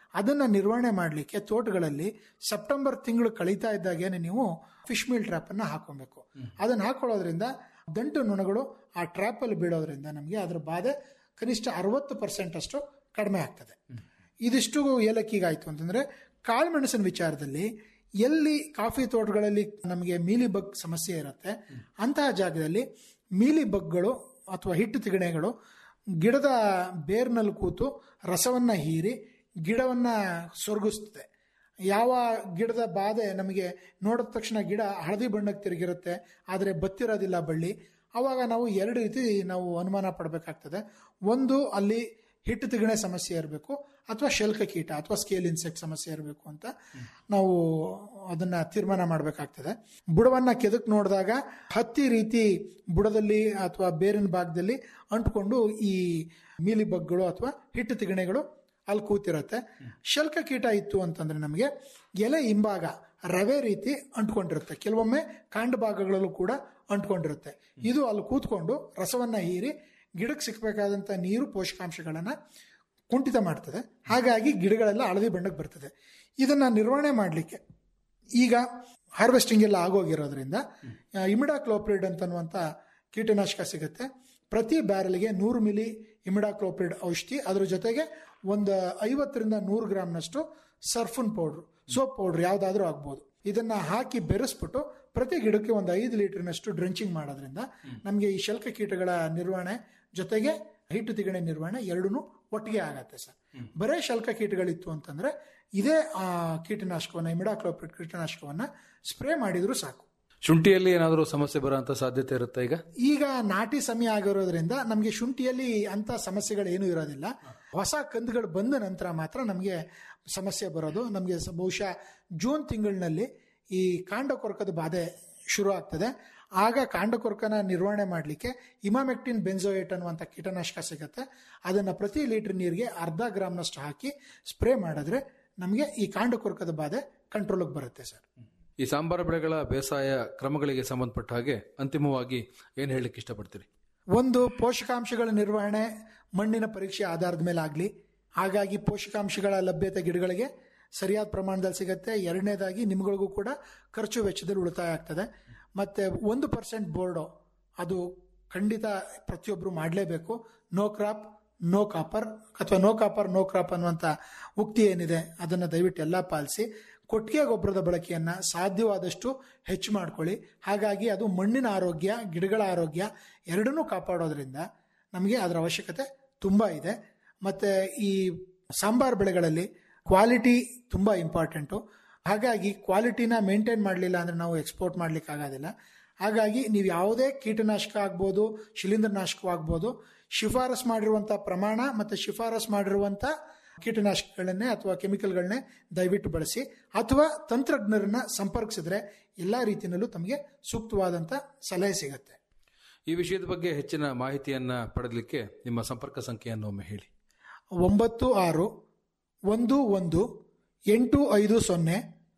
ಅದನ್ನ ನಿರ್ವಹಣೆ ಮಾಡಲಿಕ್ಕೆ ತೋಟಗಳಲ್ಲಿ ಸೆಪ್ಟೆಂಬರ್ ತಿಂಗಳು ಕಳೀತಾ ಇದ್ದಾಗೇನೆ ನೀವು ಫಿಶ್ ಮೀಲ್ ಟ್ರ್ಯಾಪ್ ಅನ್ನ ಹಾಕೊಬೇಕು ಅದನ್ನ ಹಾಕೊಳ್ಳೋದ್ರಿಂದ ದಂಟು ನೊಣಗಳು ಆ ಟ್ರ್ಯಾಪ್ ಅಲ್ಲಿ ಬೀಳೋದ್ರಿಂದ ನಮಗೆ ಅದ್ರ ಬಾಧೆ ಕನಿಷ್ಠ ಅರವತ್ತು ಪರ್ಸೆಂಟ್ ಅಷ್ಟು ಕಡಿಮೆ ಆಗ್ತದೆ ಇದಿಷ್ಟು ಏಲಕ್ಕಿಗಾಯ್ತು ಅಂತಂದ್ರೆ ಕಾಳುಮೆಣಸಿನ ವಿಚಾರದಲ್ಲಿ ಎಲ್ಲಿ ಕಾಫಿ ತೋಟಗಳಲ್ಲಿ ನಮಗೆ ಮೀಲಿ ಬಗ್ ಸಮಸ್ಯೆ ಇರುತ್ತೆ ಅಂತಹ ಜಾಗದಲ್ಲಿ ಮೀಲಿ ಬಗ್ಗಳು ಅಥವಾ ಹಿಟ್ಟು ತಿಗಣೆಗಳು ಗಿಡದ ಬೇರ್ನಲ್ಲಿ ಕೂತು ರಸವನ್ನ ಹೀರಿ ಗಿಡವನ್ನ ಸೊರಗಿಸ್ತದೆ ಯಾವ ಗಿಡದ ಬಾಧೆ ನಮಗೆ ನೋಡಿದ ತಕ್ಷಣ ಗಿಡ ಹಳದಿ ಬಣ್ಣಕ್ಕೆ ತಿರುಗಿರುತ್ತೆ ಆದರೆ ಬತ್ತಿರೋದಿಲ್ಲ ಬಳ್ಳಿ ಅವಾಗ ನಾವು ಎರಡು ರೀತಿ ನಾವು ಅನುಮಾನ ಪಡಬೇಕಾಗ್ತದೆ ಒಂದು ಅಲ್ಲಿ ಹಿಟ್ಟು ತಿಗಣೆ ಸಮಸ್ಯೆ ಇರಬೇಕು ಅಥವಾ ಶಲ್ಕ ಕೀಟ ಅಥವಾ ಸ್ಕೇಲ್ ಇನ್ಸೆಕ್ಟ್ ಸಮಸ್ಯೆ ಇರಬೇಕು ಅಂತ ನಾವು ಅದನ್ನ ತೀರ್ಮಾನ ಮಾಡಬೇಕಾಗ್ತದೆ ಬುಡವನ್ನ ಕೆದಕ್ ನೋಡಿದಾಗ ಹತ್ತಿ ರೀತಿ ಬುಡದಲ್ಲಿ ಅಥವಾ ಬೇರಿನ ಭಾಗದಲ್ಲಿ ಅಂಟ್ಕೊಂಡು ಈ ಮೀಲಿ ಬಗ್ಗಳು ಅಥವಾ ಹಿಟ್ಟು ತಿಗಣೆಗಳು ಅಲ್ಲಿ ಕೂತಿರುತ್ತೆ ಶಲ್ಕ ಕೀಟ ಇತ್ತು ಅಂತಂದ್ರೆ ನಮಗೆ ಎಲೆ ಹಿಂಭಾಗ ರವೆ ರೀತಿ ಅಂಟ್ಕೊಂಡಿರುತ್ತೆ ಕೆಲವೊಮ್ಮೆ ಕಾಂಡ ಭಾಗಗಳಲ್ಲೂ ಕೂಡ ಅಂಟ್ಕೊಂಡಿರುತ್ತೆ ಇದು ಅಲ್ಲಿ ಕೂತ್ಕೊಂಡು ರಸವನ್ನ ಹೀರಿ ಗಿಡಕ್ಕೆ ಸಿಕ್ಕಬೇಕಾದಂಥ ನೀರು ಪೋಷಕಾಂಶಗಳನ್ನ ಕುಂಠಿತ ಮಾಡ್ತದೆ ಹಾಗಾಗಿ ಗಿಡಗಳೆಲ್ಲ ಹಳದಿ ಬಣ್ಣಕ್ಕೆ ಬರ್ತದೆ ಇದನ್ನ ನಿರ್ವಹಣೆ ಮಾಡಲಿಕ್ಕೆ ಈಗ ಹಾರ್ವೆಸ್ಟಿಂಗ್ ಎಲ್ಲ ಆಗೋಗಿರೋದ್ರಿಂದ ಇಮಿಡಾ ಕ್ಲೋಪ್ರಿಡ್ ಅಂತನ್ನುವಂಥ ಕೀಟನಾಶಕ ಸಿಗುತ್ತೆ ಪ್ರತಿ ಬ್ಯಾರಲ್ಗೆ ನೂರು ಮಿಲಿ ಇಮಿಡಾಕ್ಲೋಪ್ರಿಡ್ ಔಷಧಿ ಅದ್ರ ಜೊತೆಗೆ ಒಂದು ಐವತ್ತರಿಂದ ನೂರು ಗ್ರಾಮ್ನಷ್ಟು ಸರ್ಫನ್ ಪೌಡ್ರು ಸೋಪ್ ಪೌಡ್ರ್ ಯಾವುದಾದ್ರೂ ಆಗ್ಬೋದು ಇದನ್ನ ಹಾಕಿ ಬೆರೆಸ್ಬಿಟ್ಟು ಪ್ರತಿ ಗಿಡಕ್ಕೆ ಒಂದು ಐದು ಲೀಟರ್ನಷ್ಟು ಡ್ರೆಂಚಿಂಗ್ ಮಾಡೋದ್ರಿಂದ ನಮಗೆ ಈ ಶಲ್ಕ ಕೀಟಗಳ ನಿರ್ವಹಣೆ ಜೊತೆಗೆ ಹಿಟ್ಟು ತಿಗಣೆ ನಿರ್ವಹಣೆ ಎರಡೂ ಒಟ್ಟಿಗೆ ಆಗತ್ತೆ ಸರ್ ಬರೇ ಶಲ್ಕ ಕೀಟಗಳಿತ್ತು ಅಂತಂದ್ರೆ ಇದೇ ಆ ಕೀಟನಾಶಕವನ್ನ ಇಮಿಡಾಕ್ಲೋಪ್ರಿಡ್ ಕೀಟನಾಶಕವನ್ನ ಸ್ಪ್ರೇ ಮಾಡಿದ್ರು ಸಾಕು ಶುಂಠಿಯಲ್ಲಿ ಏನಾದರೂ ಸಮಸ್ಯೆ ಬರೋಂಥ ಸಾಧ್ಯತೆ ಇರುತ್ತೆ ಈಗ ಈಗ ನಾಟಿ ಸಮಯ ಆಗಿರೋದ್ರಿಂದ ನಮಗೆ ಶುಂಠಿಯಲ್ಲಿ ಅಂತ ಸಮಸ್ಯೆಗಳು ಏನೂ ಇರೋದಿಲ್ಲ ಹೊಸ ಕಂದುಗಳು ಬಂದ ನಂತರ ಮಾತ್ರ ನಮಗೆ ಸಮಸ್ಯೆ ಬರೋದು ನಮಗೆ ಸ- ಬಹುಶಃ ಜೂನ್ ತಿಂಗಳಿನಲ್ಲಿ ಈ ಕಾಂಡ ಕೊರಕದ ಬಾಧೆ ಶುರು ಆಗ್ತದೆ ಆಗ ಕಾಂಡ ಕೊರಕನ ನಿರ್ವಹಣೆ ಮಾಡಲಿಕ್ಕೆ ಇಮಾಮೆಕ್ಟಿನ್ ಬೆನ್ಸೋಯೇಟ್ ಅನ್ನುವಂಥ ಕೀಟನಾಶಕ ಸಿಗುತ್ತೆ ಅದನ್ನು ಪ್ರತಿ ಲೀಟರ್ ನೀರಿಗೆ ಅರ್ಧ ಗ್ರಾಮ್ನಷ್ಟು ಹಾಕಿ ಸ್ಪ್ರೇ ಮಾಡಿದ್ರೆ ನಮಗೆ ಈ ಕಾಂಡ ಕೊರಕದ ಬಾಧೆ ಕಂಟ್ರೋಲಿಗೆ ಬರುತ್ತೆ ಸರ್ ಈ ಸಾಂಬಾರ ಬೆಳೆಗಳ ಬೇಸಾಯ ಕ್ರಮಗಳಿಗೆ ಸಂಬಂಧಪಟ್ಟ ಹಾಗೆ ಅಂತಿಮವಾಗಿ ಏನು ಹೇಳಲಿಕ್ಕೆ ಇಷ್ಟಪಡ್ತೀರಿ ಒಂದು ಪೋಷಕಾಂಶಗಳ ನಿರ್ವಹಣೆ ಮಣ್ಣಿನ ಪರೀಕ್ಷೆ ಆಧಾರದ ಮೇಲೆ ಆಗಲಿ ಹಾಗಾಗಿ ಪೋಷಕಾಂಶಗಳ ಲಭ್ಯತೆ ಗಿಡಗಳಿಗೆ ಸರಿಯಾದ ಪ್ರಮಾಣದಲ್ಲಿ ಸಿಗುತ್ತೆ ಎರಡನೇದಾಗಿ ನಿಮ್ಗಳಿಗೂ ಕೂಡ ಖರ್ಚು ವೆಚ್ಚದಲ್ಲಿ ಉಳಿತಾಯ ಆಗ್ತದೆ ಮತ್ತೆ ಒಂದು ಪರ್ಸೆಂಟ್ ಬೋರ್ಡು ಅದು ಖಂಡಿತ ಪ್ರತಿಯೊಬ್ಬರು ಮಾಡಲೇಬೇಕು ನೋ ಕ್ರಾಪ್ ನೋ ಕಾಪರ್ ಅಥವಾ ನೋ ಕಾಪರ್ ನೋ ಕ್ರಾಪ್ ಅನ್ನುವಂಥ ಉಕ್ತಿ ಏನಿದೆ ಅದನ್ನು ದಯವಿಟ್ಟು ಎಲ್ಲ ಪಾಲಿಸಿ ಕೊಟ್ಟಿಗೆ ಗೊಬ್ಬರದ ಬಳಕೆಯನ್ನು ಸಾಧ್ಯವಾದಷ್ಟು ಹೆಚ್ಚು ಮಾಡ್ಕೊಳ್ಳಿ ಹಾಗಾಗಿ ಅದು ಮಣ್ಣಿನ ಆರೋಗ್ಯ ಗಿಡಗಳ ಆರೋಗ್ಯ ಎರಡನ್ನೂ ಕಾಪಾಡೋದ್ರಿಂದ ನಮಗೆ ಅದರ ಅವಶ್ಯಕತೆ ತುಂಬ ಇದೆ ಮತ್ತು ಈ ಸಾಂಬಾರ್ ಬೆಳೆಗಳಲ್ಲಿ ಕ್ವಾಲಿಟಿ ತುಂಬ ಇಂಪಾರ್ಟೆಂಟು ಹಾಗಾಗಿ ಕ್ವಾಲಿಟಿನ ಮೇಂಟೈನ್ ಮಾಡಲಿಲ್ಲ ಅಂದರೆ ನಾವು ಎಕ್ಸ್ಪೋರ್ಟ್ ಮಾಡ್ಲಿಕ್ಕೆ ಆಗೋದಿಲ್ಲ ಹಾಗಾಗಿ ನೀವು ಯಾವುದೇ ಕೀಟನಾಶಕ ಆಗ್ಬೋದು ಶಿಲೀಂಧ್ರನಾಶಕವಾಗ್ಬೋದು ಶಿಫಾರಸ್ ಮಾಡಿರುವಂಥ ಪ್ರಮಾಣ ಮತ್ತು ಶಿಫಾರಸ್ ಮಾಡಿರುವಂಥ ಕೀಟನಾಶಕಗಳನ್ನೇ ಅಥವಾ ಕೆಮಿಕಲ್ಗಳನ್ನೇ ದಯವಿಟ್ಟು ಬಳಸಿ ಅಥವಾ ತಂತ್ರಜ್ಞರನ್ನ ಸಂಪರ್ಕಿಸಿದ್ರೆ ಎಲ್ಲ ರೀತಿಯಲ್ಲೂ ತಮಗೆ ಸೂಕ್ತವಾದಂಥ ಸಲಹೆ ಸಿಗತ್ತೆ ಈ ವಿಷಯದ ಬಗ್ಗೆ ಹೆಚ್ಚಿನ ಮಾಹಿತಿಯನ್ನ ಪಡೆದಲಿಕ್ಕೆ ನಿಮ್ಮ ಸಂಪರ್ಕ ಸಂಖ್ಯೆಯನ್ನು ಒಮ್ಮೆ ಹೇಳಿ ಒಂಬತ್ತು ಆರು ಒಂದು ಒಂದು ಎಂಟು ಐದು ಸೊನ್ನೆ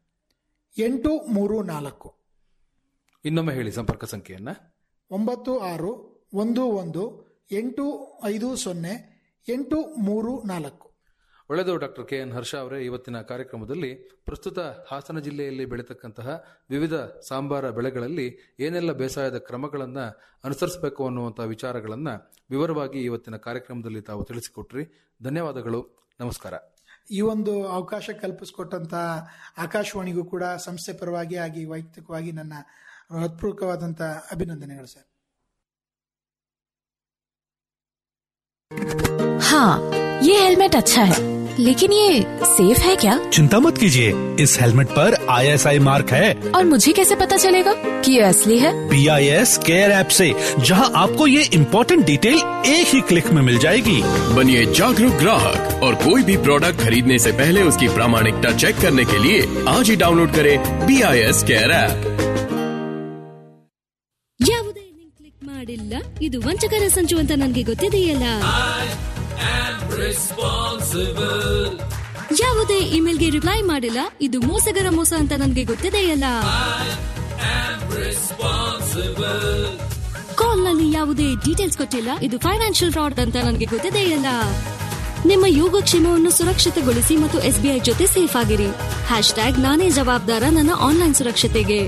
ಎಂಟು ಮೂರು ನಾಲ್ಕು ಇನ್ನೊಮ್ಮೆ ಹೇಳಿ ಸಂಪರ್ಕ ಸಂಖ್ಯೆಯನ್ನ ಒಂಬತ್ತು ಆರು ಒಂದು ಒಂದು ಎಂಟು ಐದು ಸೊನ್ನೆ ಎಂಟು ಮೂರು ನಾಲ್ಕು ಒಳ್ಳೆಯದು ಡಾಕ್ಟರ್ ಕೆ ಎನ್ ಹರ್ಷ ಅವರೇ ಇವತ್ತಿನ ಕಾರ್ಯಕ್ರಮದಲ್ಲಿ ಪ್ರಸ್ತುತ ಹಾಸನ ಜಿಲ್ಲೆಯಲ್ಲಿ ಬೆಳೀತಕ್ಕಂತಹ ವಿವಿಧ ಸಾಂಬಾರ ಬೆಳೆಗಳಲ್ಲಿ ಏನೆಲ್ಲ ಬೇಸಾಯದ ಕ್ರಮಗಳನ್ನು ಅನುಸರಿಸಬೇಕು ಅನ್ನುವಂಥ ವಿಚಾರಗಳನ್ನು ವಿವರವಾಗಿ ಇವತ್ತಿನ ಕಾರ್ಯಕ್ರಮದಲ್ಲಿ ತಾವು ತಿಳಿಸಿಕೊಟ್ರಿ ಧನ್ಯವಾದಗಳು ನಮಸ್ಕಾರ ಈ ಒಂದು ಅವಕಾಶ ಕಲ್ಪಿಸಿಕೊಟ್ಟಂತ ಆಕಾಶವಾಣಿಗೂ ಕೂಡ ಸಂಸ್ಥೆ ಪರವಾಗಿ ಆಗಿ ವೈಯಕ್ತಿಕವಾಗಿ ನನ್ನ ಹೃತ್ಪೂರ್ವಕವಾದಂಥ ಅಭಿನಂದನೆಗಳು ಸರ್ हाँ ये हेलमेट अच्छा है लेकिन ये सेफ है क्या चिंता मत कीजिए इस हेलमेट पर आईएसआई मार्क है और मुझे कैसे पता चलेगा कि ये असली है B I S care app से जहां आपको ये इम्पोर्टेंट डिटेल एक ही क्लिक में मिल जाएगी बनिए जागरूक ग्राहक और कोई भी प्रोडक्ट खरीदने से पहले उसकी प्रामाणिकता चेक करने के लिए आज ही डाउनलोड करें B I S care app ಯಾವುದೇ ಲಿಂಕ್ ಕ್ಲಿಕ್ ಮಾಡಿಲ್ಲ ಇದು ವಂಚಕರ ಸಂಚು ಅಂತ ನನಗೆ ಗೊತ್ತಿದೆಯಲ್ಲ ಯಾವುದೇ ಇಮೇಲ್ಗೆ ರಿಪ್ಲೈ ಮಾಡಿಲ್ಲ ಇದು ಮೋಸಗರ ಮೋಸ ಅಂತ ನನಗೆ ಗೊತ್ತಿದೆಯಲ್ಲ ಕಾಲ್ ನಲ್ಲಿ ಯಾವುದೇ ಡೀಟೇಲ್ಸ್ ಕೊಟ್ಟಿಲ್ಲ ಇದು ಫೈನಾನ್ಷಿಯಲ್ ಫ್ರಾಡ್ ಅಂತ ನನಗೆ ಗೊತ್ತಿದೆಯಲ್ಲ ನಿಮ್ಮ ಯೋಗಕ್ಷೇಮವನ್ನು ಸುರಕ್ಷಿತಗೊಳಿಸಿ ಮತ್ತು ಎಸ್ಬಿಐ ಜೊತೆ ಸೇಫ್ ಆಗಿರಿ ಹ್ಯಾಶ್ ಟ್ಯಾಗ್ ನಾನೇ ಜವಾಬ್ದಾರ ನನ್ನ ಆನ್ಲೈನ್ ಸುರಕ್ಷತೆಗೆ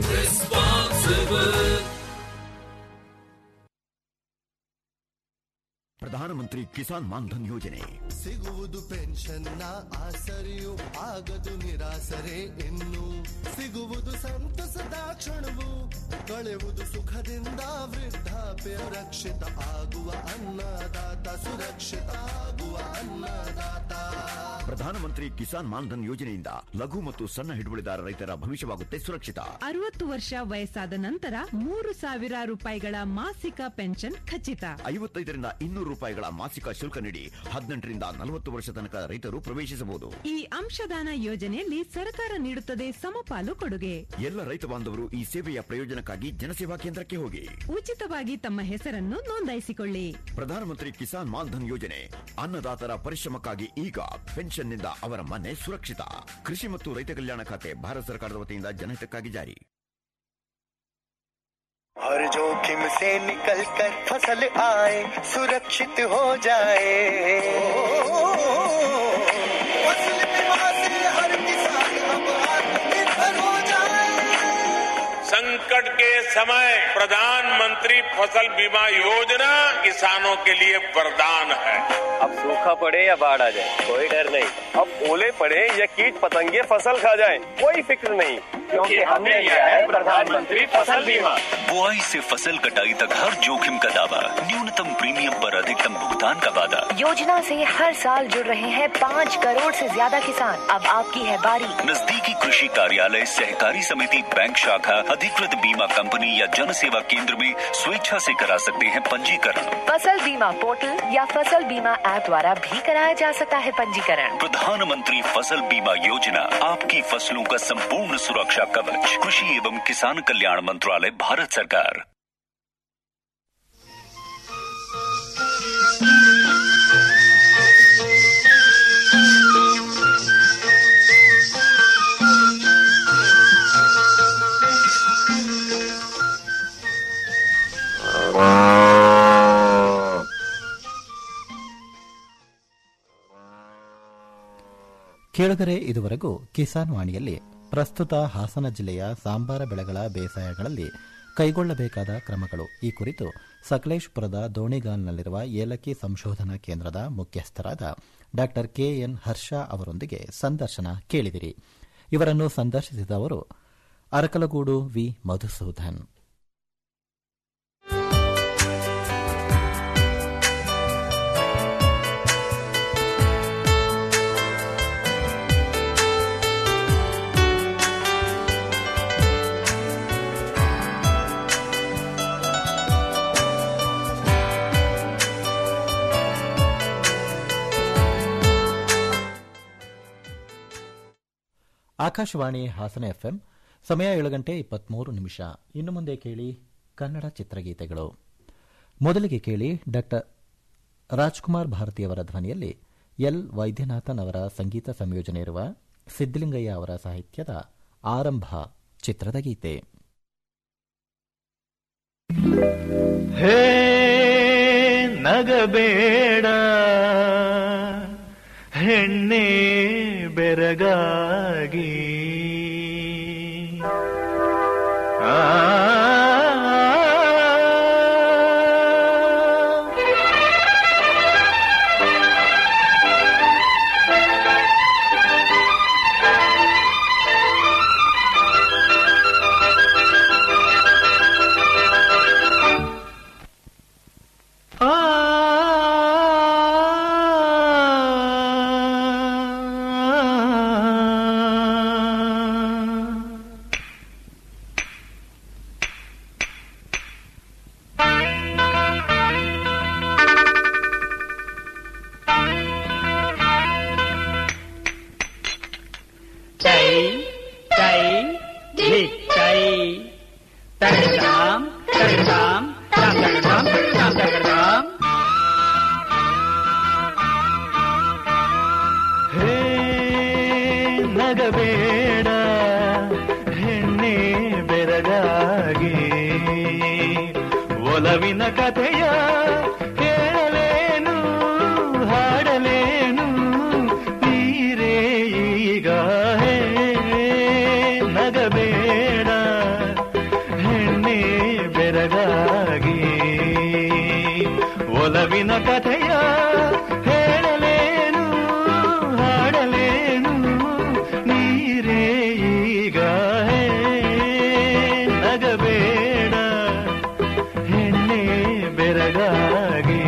ಪ್ರಧಾನಮಂತ್ರಿ ಕಿಸಾನ್ ಮಾನ್ಧನ್ ಯೋಜನೆ ಸಿಗುವುದು ಪೆನ್ಷನ್ನ ಆಸರೆಯು ಆಗದು ನಿರಾಸರೆ ಇನ್ನು ಸಿಗುವುದು ಸಂತಸದ ಕ್ಷಣವು ಕಳೆಯುವುದು ಸುಖದಿಂದ ವೃದ್ಧಾಪ್ಯ ರಕ್ಷಿತ ಆಗುವ ಅನ್ನದಾತ ಸುರಕ್ಷಿತ ಆಗುವ ಅನ್ನದಾತ ಪ್ರಧಾನಮಂತ್ರಿ ಕಿಸಾನ್ ಮಾನ್ಧನ್ ಯೋಜನೆಯಿಂದ ಲಘು ಮತ್ತು ಸಣ್ಣ ಹಿಡುವಳಿದಾರ ರೈತರ ಭವಿಷ್ಯವಾಗುತ್ತೆ ಸುರಕ್ಷಿತ ಅರವತ್ತು ವರ್ಷ ವಯಸ್ಸಾದ ನಂತರ ಮೂರು ಸಾವಿರ ರೂಪಾಯಿಗಳ ಮಾಸಿಕ ಪೆನ್ಷನ್ ಖಚಿತ ಐವತ್ತೈದರಿಂದ ಇನ್ನೂರು ರೂಪಾಯಿಗಳ ಮಾಸಿಕ ಶುಲ್ಕ ನೀಡಿ ಹದಿನೆಂಟರಿಂದ ನಲವತ್ತು ವರ್ಷ ತನಕ ರೈತರು ಪ್ರವೇಶಿಸಬಹುದು ಈ ಅಂಶದಾನ ಯೋಜನೆಯಲ್ಲಿ ಸರ್ಕಾರ ನೀಡುತ್ತದೆ ಸಮಪಾಲು ಕೊಡುಗೆ ಎಲ್ಲ ರೈತ ಬಾಂಧವರು ಈ ಸೇವೆಯ ಪ್ರಯೋಜನಕ್ಕಾಗಿ ಜನಸೇವಾ ಕೇಂದ್ರಕ್ಕೆ ಹೋಗಿ ಉಚಿತವಾಗಿ ತಮ್ಮ ಹೆಸರನ್ನು ನೋಂದಾಯಿಸಿಕೊಳ್ಳಿ ಪ್ರಧಾನಮಂತ್ರಿ ಕಿಸಾನ್ ಮಾನ್ಧನ್ ಯೋಜನೆ ಅನ್ನದಾತರ ಪರಿಶ್ರಮಕ್ಕಾಗಿ ಈಗ ಪೆನ್ಷನ್ನಿಂದ ಅವರ ಮನೆ ಸುರಕ್ಷಿತ ಕೃಷಿ ಮತ್ತು ರೈತ ಕಲ್ಯಾಣ ಖಾತೆ ಭಾರತ ಸರ್ಕಾರದ ವತಿಯಿಂದ ಜನಹಿತಕ್ಕಾಗಿ ಜಾರಿ हर जोखिम से निकल कर फसल आए सुरक्षित हो जाए फसल बीमा से हर किसान अब आत्मनिर्भर हो जाए संकट के समय प्रधानमंत्री फसल बीमा योजना किसानों के लिए वरदान है अब सूखा पड़े या बाढ़ आ जाए कोई डर नहीं अब ओले पड़े या कीट पतंगे फसल खा जाए कोई फिक्र नहीं क्योंकि हमने लिया है प्रधानमंत्री फसल बीमा बुआई से फसल कटाई तक हर जोखिम का दावा न्यूनतम प्रीमियम पर अधिकतम भुगतान का वादा योजना से हर साल जुड़ रहे हैं पाँच करोड़ से ज्यादा किसान अब आपकी है बारी नजदीकी कृषि कार्यालय सहकारी समिति बैंक शाखा अधिकृत बीमा कंपनी या जन सेवा केंद्र में स्वेच्छा से करा सकते हैं पंजीकरण फसल बीमा पोर्टल या फसल बीमा ऐप द्वारा भी कराया जा सकता है पंजीकरण प्रधानमंत्री फसल बीमा योजना आपकी फसलों का संपूर्ण सुरक्षा कवच कृषि एवं किसान कल्याण मंत्रालय भारत सरकार ಕೇಳುಗರೆ ಇದುವರೆಗೂ ಕಿಸಾನ್ ವಾಣಿಯಲ್ಲಿ ಪ್ರಸ್ತುತ ಹಾಸನ ಜಿಲ್ಲೆಯ ಸಾಂಬಾರ ಬೆಳೆಗಳ ಬೇಸಾಯಗಳಲ್ಲಿ ಕೈಗೊಳ್ಳಬೇಕಾದ ಕ್ರಮಗಳು ಈ ಕುರಿತು ಸಕಲೇಶ್ಪುರದ ದೋಣಿಗಾಲ್ನಲ್ಲಿರುವ ಏಲಕ್ಕಿ ಸಂಶೋಧನಾ ಕೇಂದ್ರದ ಮುಖ್ಯಸ್ಥರಾದ ಡಾ ಕೆಎನ್ ಹರ್ಷ ಅವರೊಂದಿಗೆ ಸಂದರ್ಶನ ಕೇಳಿದಿರಿ ಇವರನ್ನು ಸಂದರ್ಶಿಸಿದವರು ಅರಕಲಗೂಡು ವಿ ಮಧುಸೂದನ್ ಆಕಾಶವಾಣಿ ಹಾಸನ ಎಫ್ಎಂ ಸಮಯ ಏಳು ಗಂಟೆ ಇಪ್ಪತ್ಮೂರು ನಿಮಿಷ ಇನ್ನು ಮುಂದೆ ಕೇಳಿ ಕನ್ನಡ ಚಿತ್ರಗೀತೆಗಳು ಮೊದಲಿಗೆ ಕೇಳಿ ಡಾಕ್ಟರ್ ರಾಜ್ಕುಮಾರ್ ಭಾರತಿಯವರ ಧ್ವನಿಯಲ್ಲಿ ಎಲ್ ವೈದ್ಯನಾಥನ್ ಅವರ ಸಂಗೀತ ಸಂಯೋಜನೆ ಇರುವ ಸಿದ್ದಲಿಂಗಯ್ಯ ಅವರ ಸಾಹಿತ್ಯದ ಆರಂಭ ಚಿತ್ರದ ಗೀತೆ ಹೇ ನಗಬೇಡ ಹೆಣ್ಣೆ ಬೆರಗಾಗಿ ಆ ಚೈ ಚೈ ಧಿ ಚೈ ತಗಡಾಂ ತಗಡಾಂ ತಾಂ ತಗಡಾಂ ತಾಂ ತಗಡಾಂ ಒಲವಿನ ಕಥೆಯ ಹೇಳಲೇನು ಹಾಡಲೇನು ನೀರೇ ಈಗ ಹೇ, ನಗಬೇಡ ಹೆಣ್ಣೆ ಬೆರಗಾಗಿ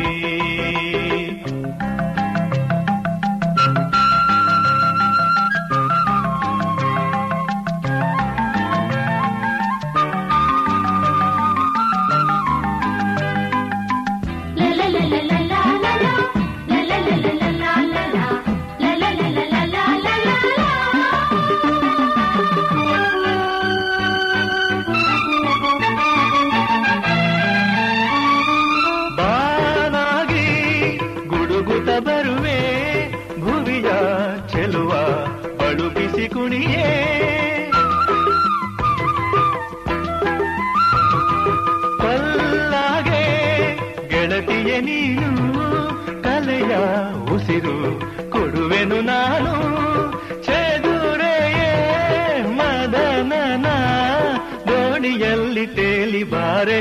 ಬಾನಾಗಿ ಗುಡುಗುತ ಬರುವೆ ಭುವಿಯ ಚೆಲುವ ಬಳುಕಿಸಿ ಕುಣಿಯೇ ಕಲ್ಲಾಗೆ ಗೆಳತಿಯ ನೀನು ಕಲೆಯ ಉಸಿರು ಕೊಡುವೆನು ನಾನು ಚೆದುರೆಯೇ ಮದನನ ದೋಣಿಯಲ್ಲಿ ತೇಲಿ ಬಾರೆ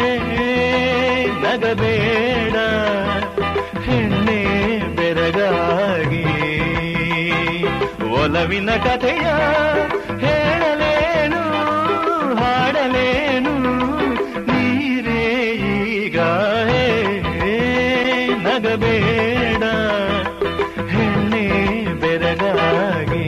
ನಗಬೇಡ ಹೆಣ್ಣೆ ಬೆರಗಾಗಿ ಒಲವಿನ ಕಥೆಯ ಹೇಳಲೇನು ಹಾಡಲೇನು ನೀರೇ ಈಗ ಹೇ, ನಗಬೇಡ ಹೆಣ್ಣೆ ಬೆರಗಾಗಿ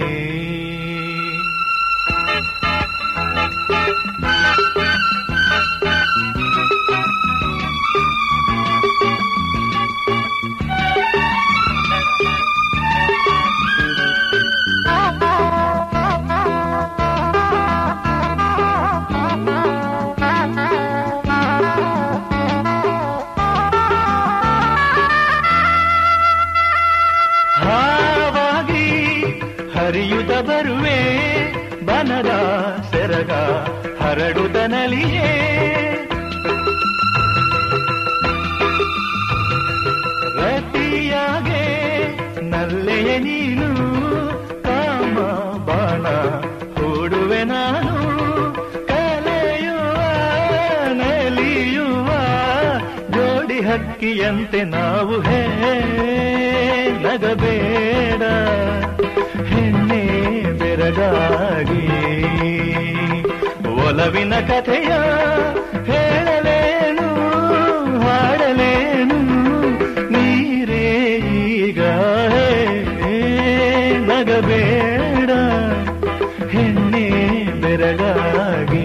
ಹಾವಾಗಿ ಹರಿಯುತ್ತ ಬರುವೆ ಬನದ ಸೆರಗ ಹರಡುತ್ತ ನಲಿಯೇ ರತಿಯಾಗೆ ನಲ್ಲೆಯ ನೀನು ಕಾಮ ಬಾಣ ಹೂಡುವೆ ನಾನು ಕಲೆಯುವ ನಲಿಯುವ ಜೋಡಿ ಹಕ್ಕಿಯಂತೆ ನಾವು ಹೇ ನಗಬೇಡ ಹೆಣ್ಣೆ ಬೆರಗಾಗಿ ಒಲವಿನ ಕಥೆಯ ಹೇಳಲೇನು ಹಾಡಲೇನು ನೀರೇ ಈಗ ಹೇ, ನಗಬೇಡ ಹೆಣ್ಣೆ ಬೆರಗಾಗಿ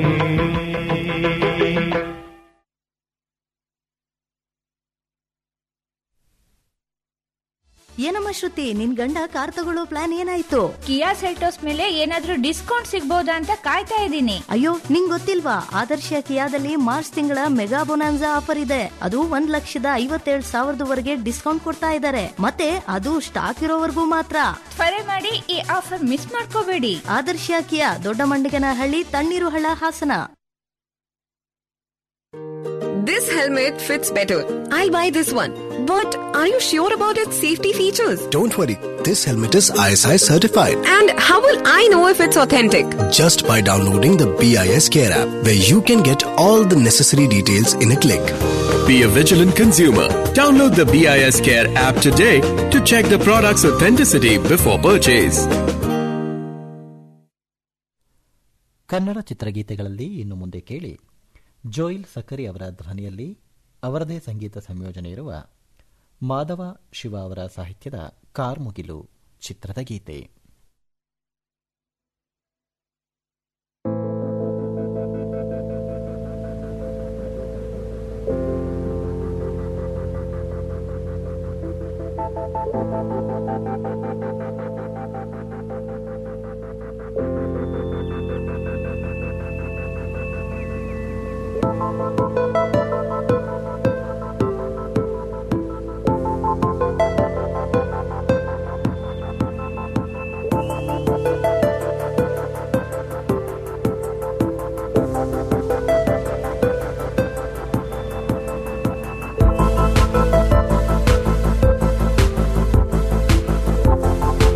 ಏನಮ್ಮ ಶ್ರುತಿ ನಿನ್ ಗಂಡ ಕಾರ್ ತಗೊಳ್ಳೋ ಪ್ಲಾನ್ ಏನಾಯ್ತು ಕಿಯಾ ಸೆಲ್ಟೋಸ್ ಮೇಲೆ ಏನಾದ್ರೂ ಡಿಸ್ಕೌಂಟ್ ಸಿಗ್ಬೋದಾ ಅಂತ ಕಾಯ್ತಾ ಇದ್ದೀನಿ ಅಯ್ಯೋ ನಿಂಗ್ ಗೊತ್ತಿಲ್ವಾ ಆದರ್ಶ ಕಿಯಾದಲ್ಲಿ ಮಾರ್ಚ್ ತಿಂಗಳ ಮೆಗಾ ಬೊನಾನ್ಸಾ ಆಫರ್ ಇದೆ ಅದು ಒಂದ್ ಲಕ್ಷದ ಐವತ್ತೇಳು ಸಾವಿರದವರೆಗೆ ಡಿಸ್ಕೌಂಟ್ ಕೊಡ್ತಾ ಇದ್ದಾರೆ ಮತ್ತೆ ಅದು ಸ್ಟಾಕ್ ಇರೋವರೆಗೂ ಮಾತ್ರ ತ್ವರೆ ಮಾಡಿ ಈ ಆಫರ್ ಮಿಸ್ ಮಾಡ್ಕೋಬೇಡಿ ಆದರ್ಶ ಕಿಯಾ ದೊಡ್ಡ ಮಂಡಿಗನಹಳ್ಳಿ ತಣ್ಣೀರು ಹಳ್ಳ Hassan This helmet fits better. I'll buy this one. But are you sure about its safety features? Don't worry, this helmet is ISI certified. And how will I know if it's authentic? Just by downloading the BIS Care app, where you can get all the necessary details in a click. Be a vigilant consumer. Download the BIS Care app today to check the product's authenticity before purchase. Kannada ಚಿತ್ರಗೀತೆಗಳಲ್ಲಿ ಇನ್ನು ಮುಂದೆ ಕೇಳಿ ಜೋಯಿಲ್ ಸಕ್ಕರಿ ಅವರ ಧ್ವನಿಯಲ್ಲಿ ಅವರದೇ ಸಂಗೀತ ಸಂಯೋಜನೆ ಇರುವ ಮಾಧವ ಶಿವ ಅವರ ಸಾಹಿತ್ಯದ ಕಾರ್ಮುಗಿಲು ಚಿತ್ರದ ಗೀತೆ Thank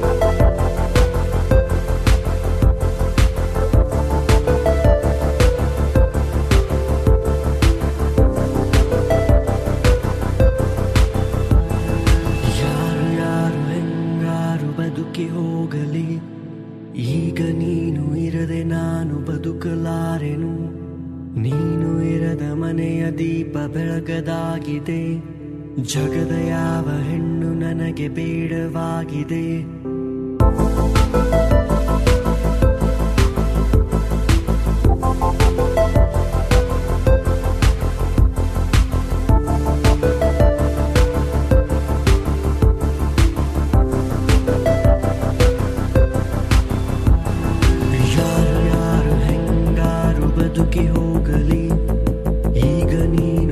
ಈಗ ನೀನು ಇರದೆ ನಾನು ಬದುಕಲಾರೆನು ನೀನು ಇರದ ಮನೆಯ ದೀಪ ಬೆಳಗದಾಗಿದೆ ಜಗದ ಯಾವ ಹೆಣ್ಣು ನನಗೆ ಬೇಡವಾಗಿದೆ